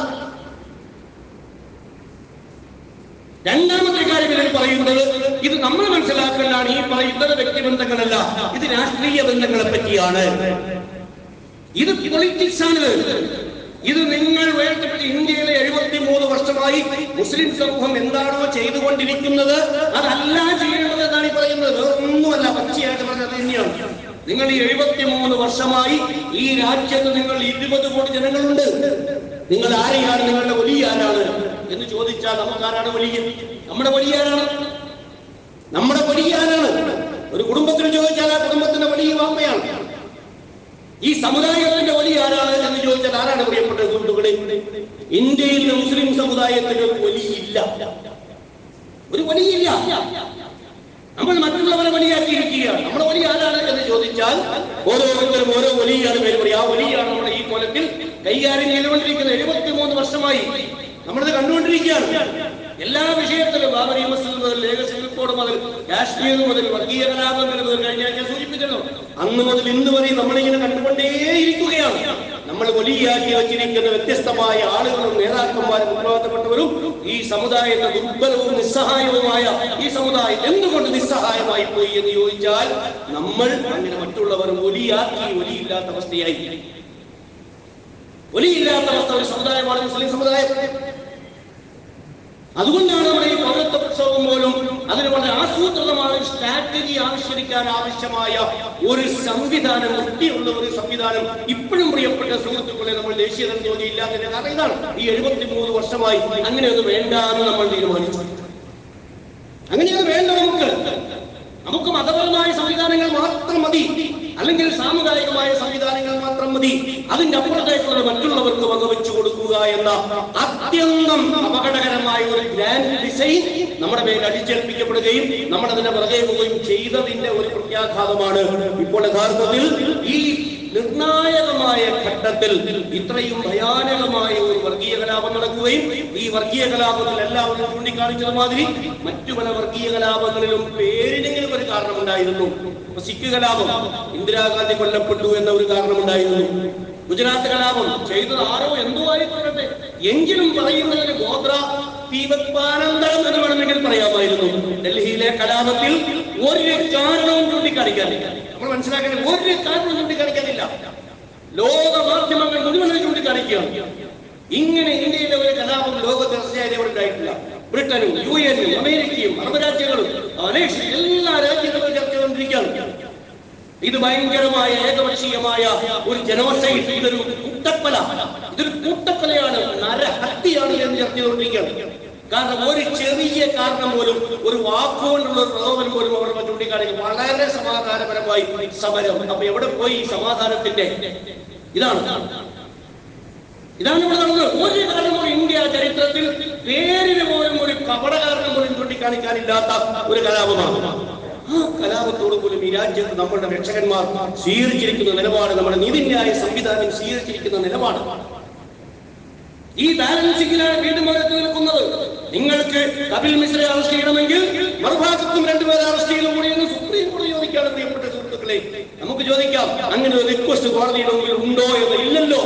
രണ്ടാമത്തെ കാര്യം ഇതിൽ പറയുന്നത് ഇത് നമ്മൾ മനസ്സിലാക്കേണ്ടതാണ് ഈ പറയുന്നത് വ്യക്തിബന്ധങ്ങളല്ല ഇത് രാഷ്ട്രീയ ബന്ധങ്ങളെ പറ്റിയാണ് ഇത് പൊളിറ്റിക്സ് ആണ് ഇത് നിങ്ങൾ ഉയർത്തപ്പെട്ട ഇന്ത്യയിലെ എഴുപത്തി മൂന്ന് വർഷമായി മുസ്ലിം സമൂഹം എന്താണോ ചെയ്തുകൊണ്ടിരിക്കുന്നത് അതല്ല ചെയ്യേണ്ടത് എന്നാണ് ഈ പറയുന്നത് വേറൊന്നുമല്ല പച്ചയായിട്ട് പറഞ്ഞത് തന്നെയാണ് നിങ്ങൾ ഈ എഴുപത്തി മൂന്ന് വർഷമായി ഈ രാജ്യത്ത് നിങ്ങൾ ഇരുപത് കോടി ജനങ്ങളുണ്ട് നിങ്ങൾ ആരെയാണ് നിങ്ങളുടെ വലിയ ആരാണ് എന്ന് ചോദിച്ചാൽ നമുക്ക് ആരാണ് വലിയ നമ്മുടെ വലിയ ആരാണ് നമ്മുടെ വലിയ ആരാണ് ഒരു കുടുംബത്തിന് ചോദിച്ചാൽ ആ കുടുംബത്തിന്റെ വലിയ വാപ്പയാണ് ഈ സമുദായത്തിന്റെ വലിയ ആരാണ് എന്ന് ചോദിച്ചാൽ ആരാണ് പ്രിയപ്പെട്ട സുഹൃത്തുക്കളെ ഇന്ത്യയിൽ മുസ്ലിം സമുദായത്തിന് ഒരു വലിയില്ല ഒരു വലിയില്ല നമ്മൾ മറ്റുള്ളവരെ വലിയാക്കിയിരിക്കുകയാണ് നമ്മുടെ വലിയ ആരാണ് എന്ന് ചോദിച്ചാൽ ഓരോരുത്തരും ഓരോ വലിയാണ് പേര് പറയും ആ വലിയാണ് നമ്മുടെ ഈ കൊലത്തിൽ കൈകാര്യം ചെയ്തുകൊണ്ടിരിക്കുന്ന എഴുപത്തി മൂന്ന് വർഷമായി നമ്മളിത് കണ്ടുകൊണ്ടിരിക്കുകയാണ് എല്ലാ വിഷയത്തിലും ബാബരി മസ്ജിദ് മുതൽ ലേഖ സിവിൽ കോഡ് മുതൽ കാശ്മീർ മുതൽ വർഗീയ കലാപങ്ങൾ മുതൽ കഴിഞ്ഞ ആഴ്ച സൂചിപ്പിച്ചല്ലോ അന്ന് മുതൽ ഇന്ന് വരെ നമ്മളിങ്ങനെ കണ്ടുകൊണ്ടേയിരിക്കുകയാണ് നമ്മൾ വലിയാക്കി വച്ചിരിക്കുന്ന വ്യത്യസ്തമായ ആളുകളും നേതാക്കന്മാരും ഉത്തരവാദിത്തപ്പെട്ടവരും ഈ സമുദായത്തെ ദുർബലവും നിസ്സഹായവുമായ ഈ സമുദായം എന്തുകൊണ്ട് നിസ്സഹായമായി പോയി എന്ന് ചോദിച്ചാൽ നമ്മൾ അങ്ങനെ മറ്റുള്ളവർ ഒലിയാക്കി ഒലിയില്ലാത്ത അവസ്ഥയായി ഒലിയില്ലാത്ത അവസ്ഥ ഒരു സമുദായമാണ് മുസ്ലിം സമുദായം അതുകൊണ്ടാണ് നമ്മുടെ ഈ പൗരത്വ പ്രക്ഷോഭം പോലും അതിന് വളരെ ആസൂത്രിതമായ സ്ട്രാറ്റജി ആവിഷ്കരിക്കാൻ ആവശ്യമായ ഒരു സംവിധാനം വൃത്തിയുള്ള ഒരു സംവിധാനം ഇപ്പോഴും പ്രിയപ്പെട്ട സുഹൃത്തുക്കളെ നമ്മൾ ദേശീയ തലത്തോതി ഇല്ലാത്തതിന്റെ കാരണം ഇതാണ് ഈ എഴുപത്തി മൂന്ന് വർഷമായി അങ്ങനെ അത് വേണ്ട എന്ന് നമ്മൾ തീരുമാനിച്ചു അങ്ങനെ അത് വേണ്ട നമുക്ക് നമുക്ക് മതപരമായ സംവിധാനങ്ങൾ മാത്രം മതി അല്ലെങ്കിൽ സാമുദായികമായ സംവിധാനങ്ങൾ മാത്രം മതി അതിന്റെ അപ്പുറത്തേക്കുള്ള മറ്റുള്ളവർക്ക് വകവെച്ചു കൊടുക്കുക എന്ന അത്യന്തം അപകടകരമായ ഒരു ഗ്രാൻഡ് ഡിസൈൻ നമ്മുടെ മേൽ അടിച്ചേൽപ്പിക്കപ്പെടുകയും നമ്മൾ അതിനെ പുറകെ പോവുകയും ചെയ്തതിന്റെ ഒരു പ്രത്യാഘാതമാണ് ഇപ്പോൾ യഥാർത്ഥത്തിൽ ഈ നിർണായകമായ ഘട്ടത്തിൽ ഇത്രയും ഭയാനകമായ ഒരു വർഗീയ കലാപം നടക്കുകയും ഈ വർഗീയ കലാപത്തിൽ എല്ലാവരും ചൂണ്ടിക്കാണിച്ചത് മാതിരി മറ്റു പല വർഗീയ കലാപങ്ങളിലും പേരിനെങ്കിലും ഒരു കാരണമുണ്ടായിരുന്നു ഇപ്പൊ സിഖ് കലാപം ഇന്ദിരാഗാന്ധി കൊല്ലപ്പെട്ടു എന്ന ഒരു കാരണമുണ്ടായിരുന്നു ഗുജറാത്ത് കലാപം ചെയ്തത് ആരോ എന്തോ ആയിക്കൊള്ളട്ടെ എങ്കിലും പറയുന്നതിന് ഗോത്ര തീവത്പാനന്തരം എന്ന് വേണമെങ്കിൽ പറയാമായിരുന്നു ഡൽഹിയിലെ കലാപത്തിൽ ഒരു കാരണവും ചൂണ്ടിക്കാണിക്കാനില്ല നമ്മൾ മനസ്സിലാക്കേണ്ടത് ഒരു കാരണവും ചൂണ്ടിക്കാണിക്കാനില്ല ലോക മാധ്യമങ്ങൾ മുഴുവൻ ചൂണ്ടിക്കാണിക്കുകയാണ് ഇങ്ങനെ ഇന്ത്യയിലെ ഒരു കലാപം ലോകത്ത് ചർച്ചയായി അവിടെ ഉണ്ടായിട്ടില്ല ബ്രിട്ടനും യു എനും അമേരിക്കയും അറബ് രാജ്യങ്ങളും അനേഷ് എല്ലാ രാജ്യങ്ങളും ചർച്ച ചെയ്തുകൊണ്ടിരിക്കുകയാണ് ഇത് ഭയങ്കരമായ ഏകപക്ഷീയമായ ഒരു ജനോസൈഡ് ഇതൊരു കൂട്ടപ്പല ഇതൊരു കൂട്ടപ്പലയാണ് നരഹത്യയാണ് എന്ന് ചർച്ച ചെയ്തുകൊണ്ടിരിക്കുകയാണ് കാരണം ഒരു ചെറിയ കാരണം പോലും ഒരു വാക്കുകൊണ്ടുള്ള ഒരു പ്രലോഭനം പോലും അവർ ചൂണ്ടിക്കാണിക്കും വളരെ സമാധാനപരമായി സമരം അപ്പൊ എവിടെ പോയി ഈ സമാധാനത്തിന്റെ ഇതാണ് ഇതാണ് ഇവിടെ നടന്നത് ഒരു കാരണവും ഇന്ത്യ ചരിത്രത്തിൽ പേരിന് പോലും ഒരു കപട കാരണം പോലും ചൂണ്ടിക്കാണിക്കാനില്ലാത്ത ഒരു കലാപമാണ് ആ കലാപത്തോട് പോലും ഈ രാജ്യത്ത് നമ്മളുടെ രക്ഷകന്മാർ സ്വീകരിച്ചിരിക്കുന്ന നിലപാട് നമ്മുടെ നീതിന്യായ സംവിധാനം സ്വീകരിച്ചിരിക്കുന്ന നിലപാട് ഈ ബാലൻസിങ്ങിലാണ് വീണ്ടും അവരെത്തി നിൽക്കുന്നത് നിങ്ങൾക്ക് കപിൽ മിശ്രയെ അറസ്റ്റ് ചെയ്യണമെങ്കിൽ മറുഭാഗത്തും രണ്ടുപേരെ അറസ്റ്റ് ചെയ്യണം കൂടി എന്ന് സുപ്രീം കോടതി ചോദിക്കാണ് പ്രിയപ്പെട്ട സുഹൃത്തുക്കളെ നമുക്ക് ചോദിക്കാം അങ്ങനെ ഒരു റിക്വസ്റ്റ് കോടതിയുടെ മുമ്പിൽ ഉണ്ടോ എന്ന് ഇല്ലല്ലോ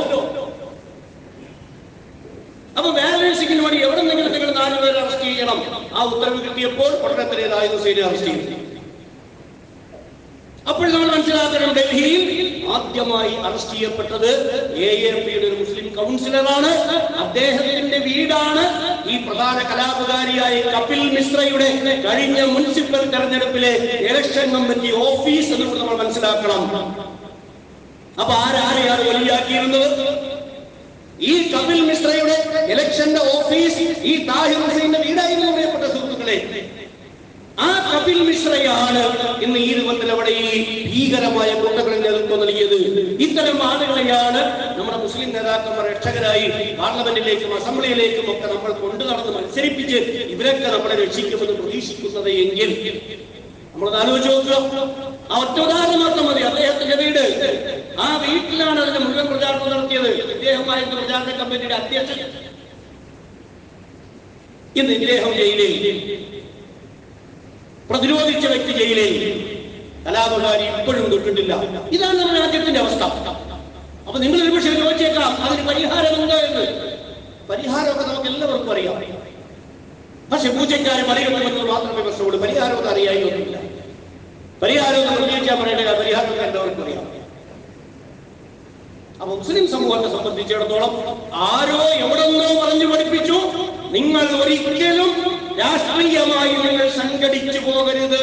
അപ്പൊ ബാലൻസിങ്ങിന് വേണ്ടി എവിടെ നിന്നെങ്കിലും നിങ്ങൾ നാലുപേരെ അറസ്റ്റ് ചെയ്യണം ആ ഉത്തരവ് കിട്ടിയപ്പോൾ പഠനത്തിലേതായ ഹുസൈനെ അറസ്റ്റ് ചെയ്തു അപ്പോൾ നമ്മൾ മനസ്സിലാക്കണം ഡൽഹിയിൽ ആദ്യമായി അറസ്റ്റ് ചെയ്യപ്പെട്ടത് എ എ പിയുടെ ഒരു മുസ്ലിം കൗൺസിലറാണ് അദ്ദേഹത്തിന്റെ വീടാണ് ഈ പ്രധാന കലാപകാരിയായ കപിൽ മിശ്രയുടെ കഴിഞ്ഞ മുനിസിപ്പൽ തെരഞ്ഞെടുപ്പിലെ ഇലക്ഷൻ കമ്മിറ്റി ഓഫീസ് എന്ന് കൂടി നമ്മൾ മനസ്സിലാക്കണം അപ്പൊ ആരാരെയാണ് വലിയാക്കിയിരുന്നത് ഈ കപിൽ മിശ്രയുടെ ഇലക്ഷന്റെ ഓഫീസ് ഈ താഹിർ ഹുസൈന്റെ വീടായിരുന്നു പ്രിയപ്പെട്ട സുഹൃത്തുക്കളെ ആ കപിൽ മിശ്രയാണ് ഇന്ന് ഈ രൂപത്തിൽ അവിടെ ഈ ഭീകരമായ കൂട്ടങ്ങളിൽ നേതൃത്വം നൽകിയത് ഇത്തരം ആളുകളെയാണ് നമ്മുടെ മുസ്ലിം നേതാക്കന്മാർ രക്ഷകരായി പാർലമെന്റിലേക്കും അസംബ്ലിയിലേക്കും ഒക്കെ നമ്മൾ കൊണ്ടു നടന്ന് മത്സരിപ്പിച്ച് ഇവരൊക്കെ നമ്മളെ രക്ഷിക്കുമെന്ന് പ്രതീക്ഷിക്കുന്നത് എങ്കിൽ നമ്മളത് ആലോചിച്ച് നോക്കുക ആ ഒറ്റ ഉദാഹരണം മാത്രം മതി അദ്ദേഹത്തിന്റെ വീട് ആ വീട്ടിലാണ് അതിന്റെ മുഴുവൻ പ്രചാരണം നടത്തിയത് ഇദ്ദേഹമായിരുന്നു പ്രചാരണ കമ്മിറ്റിയുടെ അധ്യക്ഷൻ ഇന്ന് ഇദ്ദേഹം ജയിലിൽ പ്രതിരോധിച്ച വ്യക്തി ജയിലിൽ കലാപകാരി ഇപ്പോഴും തൊട്ടിട്ടില്ല ഇതാണ് നമ്മുടെ രാജ്യത്തിന്റെ അവസ്ഥ അപ്പൊ നിങ്ങൾ ഒരു പക്ഷേ ചോദിച്ചേക്കാം അതിന് പരിഹാരം എന്താ എന്ന് പരിഹാരമൊക്കെ നമുക്ക് എല്ലാവർക്കും അറിയാം പക്ഷെ പൂജക്കാരെ മറികടക്കുമെന്ന് മാത്രമേ പ്രശ്നമുള്ളൂ പരിഹാരമൊക്കെ അറിയാനൊന്നുമില്ല പരിഹാരം എന്ന് പ്രതീക്ഷിക്കാൻ പറയേണ്ട പരിഹാരം എല്ലാവർക്കും അറിയാം അപ്പൊ മുസ്ലിം സമൂഹത്തെ സംബന്ധിച്ചിടത്തോളം ആരോ എവിടെന്നോ പറഞ്ഞു പഠിപ്പിച്ചു നിങ്ങൾ ഒരിക്കലും രാഷ്ട്രീയമായി നിങ്ങൾ സംഘടിച്ചു പോകരുത്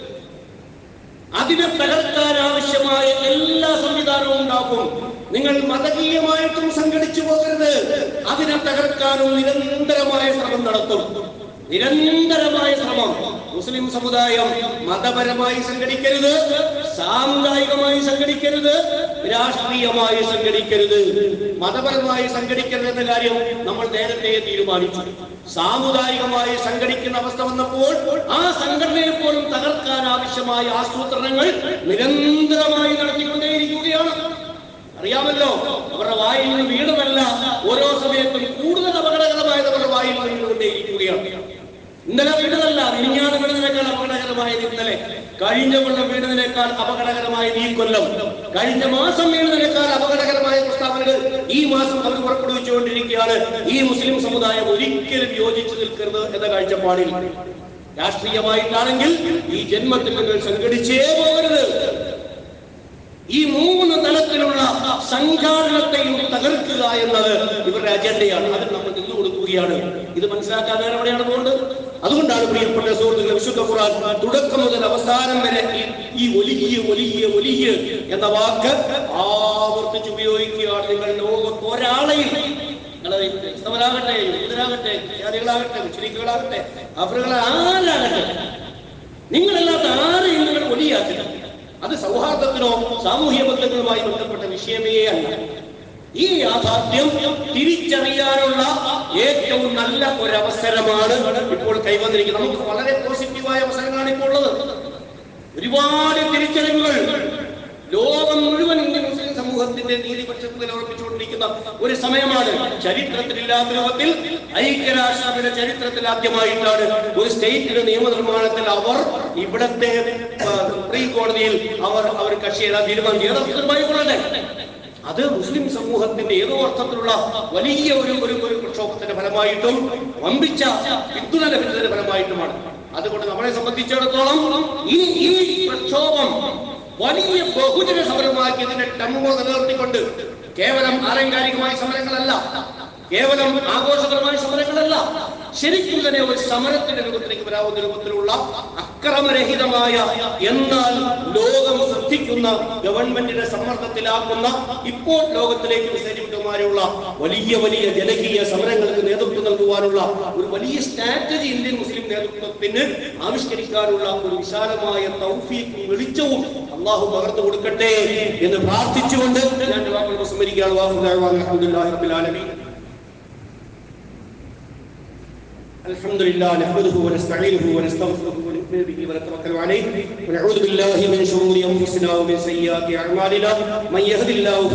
അതിനെ തകർക്കാൻ ആവശ്യമായ എല്ലാ സംവിധാനവും ഉണ്ടാക്കും നിങ്ങൾ മതകീയമായിട്ടും സംഘടിച്ചു പോകരുത് അതിനെ തകർക്കാനും നിരന്തരമായ ശ്രമം നടത്തും നിരന്തരമായ ശ്രമം മുസ്ലിം സമുദായം മതപരമായി സംഘടിക്കരുത് സാമുദായികമായി സംഘടിക്കരുത് രാഷ്ട്രീയമായി സംഘടിക്കരുത് മതപരമായി സംഘടിക്കരുത് എന്ന കാര്യം നമ്മൾ നേരത്തെ തീരുമാനിച്ചു സാമുദായികമായി സംഘടിക്കുന്ന അവസ്ഥ വന്നപ്പോൾ ആ സംഘടനയെ പോലും തകർക്കാൻ ആവശ്യമായ ആസൂത്രണങ്ങൾ നിരന്തരമായി നടത്തിക്കൊണ്ടേയിരിക്കുകയാണ് അറിയാമല്ലോ അവരുടെ വായിൽ നിന്ന് വീണതല്ല ഓരോ സമയത്തും കൂടുതൽ അപകടകരമായത് അവരുടെ വായിൽ നിന്ന് വീണുകൊണ്ടേയിരിക്കുകയാണ് ഇന്നലെ വീണതല്ല മിനിഞ്ഞാണ് വീണതിനേക്കാൾ അപകടകരമായത് ഇന്നലെ കഴിഞ്ഞ കൊല്ലം വീണതിനേക്കാൾ അപകടകരമായത് ഈ കൊല്ലം കഴിഞ്ഞ മാസം വീണതിനേക്കാൾ അപകടകരമായ പ്രസ്താവനകൾ ഈ മാസം അവർ പുറപ്പെടുവിച്ചുകൊണ്ടിരിക്കുകയാണ് ഈ മുസ്ലിം സമുദായം ഒരിക്കലും യോജിച്ചു നിൽക്കരുത് എന്ന കാഴ്ചപ്പാടിൽ രാഷ്ട്രീയമായിട്ടാണെങ്കിൽ ഈ ജന്മത്തിൽ നിങ്ങൾ സംഘടിച്ചേ പോകരുത് ഈ മൂന്ന് തലത്തിലുള്ള സംഘാടനത്തെയും തകർക്കുക എന്നത് ഇവരുടെ അജണ്ടയാണ് അതിൽ നമ്മൾ നിന്നു കൊടുക്കുകയാണ് ഇത് മനസ്സിലാക്കാൻ വേറെ എവിടെയാണ് പോകുന്നത് അതുകൊണ്ടാണ് പ്രിയപ്പെട്ട സുഹൃത്തുക്കൾ വിശുദ്ധ ഖുർആൻ തുടക്കം മുതൽ അവസാനം വരെ ഈ- ഈ ഒലിയ ഒലിയ ഒലിയ എന്ന വാക്ക് ആവർത്തിച്ച് ഉപയോഗിക്കുകയാണ് നിങ്ങൾ ലോകത്ത് ഒരാളെയും നിങ്ങള് ക്രിസ്തവരാകട്ടെ യുദ്ധരാകട്ടെ ക്രിസ്ത്യാനികളാകട്ടെ മുസ്ലിങ്ങളാകട്ടെ അവരുകളെ ആരാകട്ടെ നിങ്ങളല്ലാത്ത ആരെയും നിങ്ങൾ ഒലിയാക്കില്ല അത് സൗഹാർദ്ദത്തിനോ സാമൂഹ്യ ബന്ധങ്ങളുമായി ബന്ധപ്പെട്ട വിഷയമേ അല്ല ഈ യാഥാർത്ഥ്യം തിരിച്ചറിയാനുള്ള ഏറ്റവും നല്ല ഒരവസരമാണ് ഇപ്പോൾ കൈവന്നിരിക്കുന്നത് നമുക്ക് വളരെ പോസിറ്റീവായ അവസരങ്ങളാണ് ഇപ്പോൾ ഉള്ളത് ഒരുപാട് തിരിച്ചറിവുകൾ ലോകം മുഴുവൻ ഇന്ത്യൻ മുസ്ലിം സമൂഹത്തിന്റെ നീതിപക്ഷത്ത് നിലയുറപ്പിച്ചുകൊണ്ടിരിക്കുന്ന ഒരു സമയമാണ് ചരിത്രത്തിലില്ലാത്ത രൂപത്തിൽ ഐക്യരാഷ്ട്രത്തിന്റെ ചരിത്രത്തിൽ ആദ്യമായിട്ടാണ് ഒരു സ്റ്റേറ്റിന്റെ നിയമനിർമ്മാണത്തിൽ അവർ ഇവിടത്തെ ആ, സുപ്രീം കോടതിയിൽ അവർ അവർ കക്ഷി ഏതാ തീരുമാനം ഏതർത്ഥമായി കൊള്ളട്ടെ അത് മുസ്ലിം സമൂഹത്തിന്റെ ഏതോ അർത്ഥത്തിലുള്ള വലിയ ഒരു ഒരു ഒരു പ്രക്ഷോഭത്തിന്റെ ഫലമായിട്ടും വമ്പിച്ച പിന്തുണ ലഭിച്ചതിന്റെ ഫലമായിട്ടുമാണ് അതുകൊണ്ട് നമ്മളെ സംബന്ധിച്ചിടത്തോളം ഈ ഈ പ്രക്ഷോഭം വലിയ ബഹുജന സമരമാക്കിയതിന്റെ ടെമ്പോ നിലനിർത്തിക്കൊണ്ട് കേവലം ആലങ്കാരികമായ സമരങ്ങളല്ല കേവലം ആഘോഷപരമായ സമരങ്ങളല്ല ശരിക്കും തന്നെ ഒരു സമരത്തിന്റെ രൂപത്തിലേക്ക് വരാവുന്ന രൂപത്തിലുള്ള അക്രമരഹിതമായ എന്നാൽ ലോകം ശ്രദ്ധിക്കുന്ന ഗവൺമെന്റിനെ സമ്മർദ്ദത്തിലാക്കുന്ന ഇപ്പോൾ ലോകത്തിലേക്ക് വിസരിക്കുന്നതുമായുള്ള വലിയ വലിയ ജനകീയ സമരങ്ങൾക്ക് നേതൃത്വം നൽകുവാനുള്ള ഒരു വലിയ സ്ട്രാറ്റജി ഇന്ത്യൻ മുസ്ലിം നേതൃത്വത്തിന് ആവിഷ്കരിക്കാനുള്ള ഒരു വിശാലമായ തൗഫീഖും വെളിച്ചവും അള്ളാഹു പകർന്നു കൊടുക്കട്ടെ എന്ന് പ്രാർത്ഥിച്ചുകൊണ്ട് ഞാൻ വാക്കുകൾ സ്മരിക്കുകയാണ് വാഹു അലഹമുല്ലാ റബ്ബിൽ ആലമീൻ الحمد لله نحمده ونستعينه ونستغفره ونؤمن به ونتوكل عليه ونعوذ بالله من شرور انفسنا ومن سيئات اعمالنا من يهد الله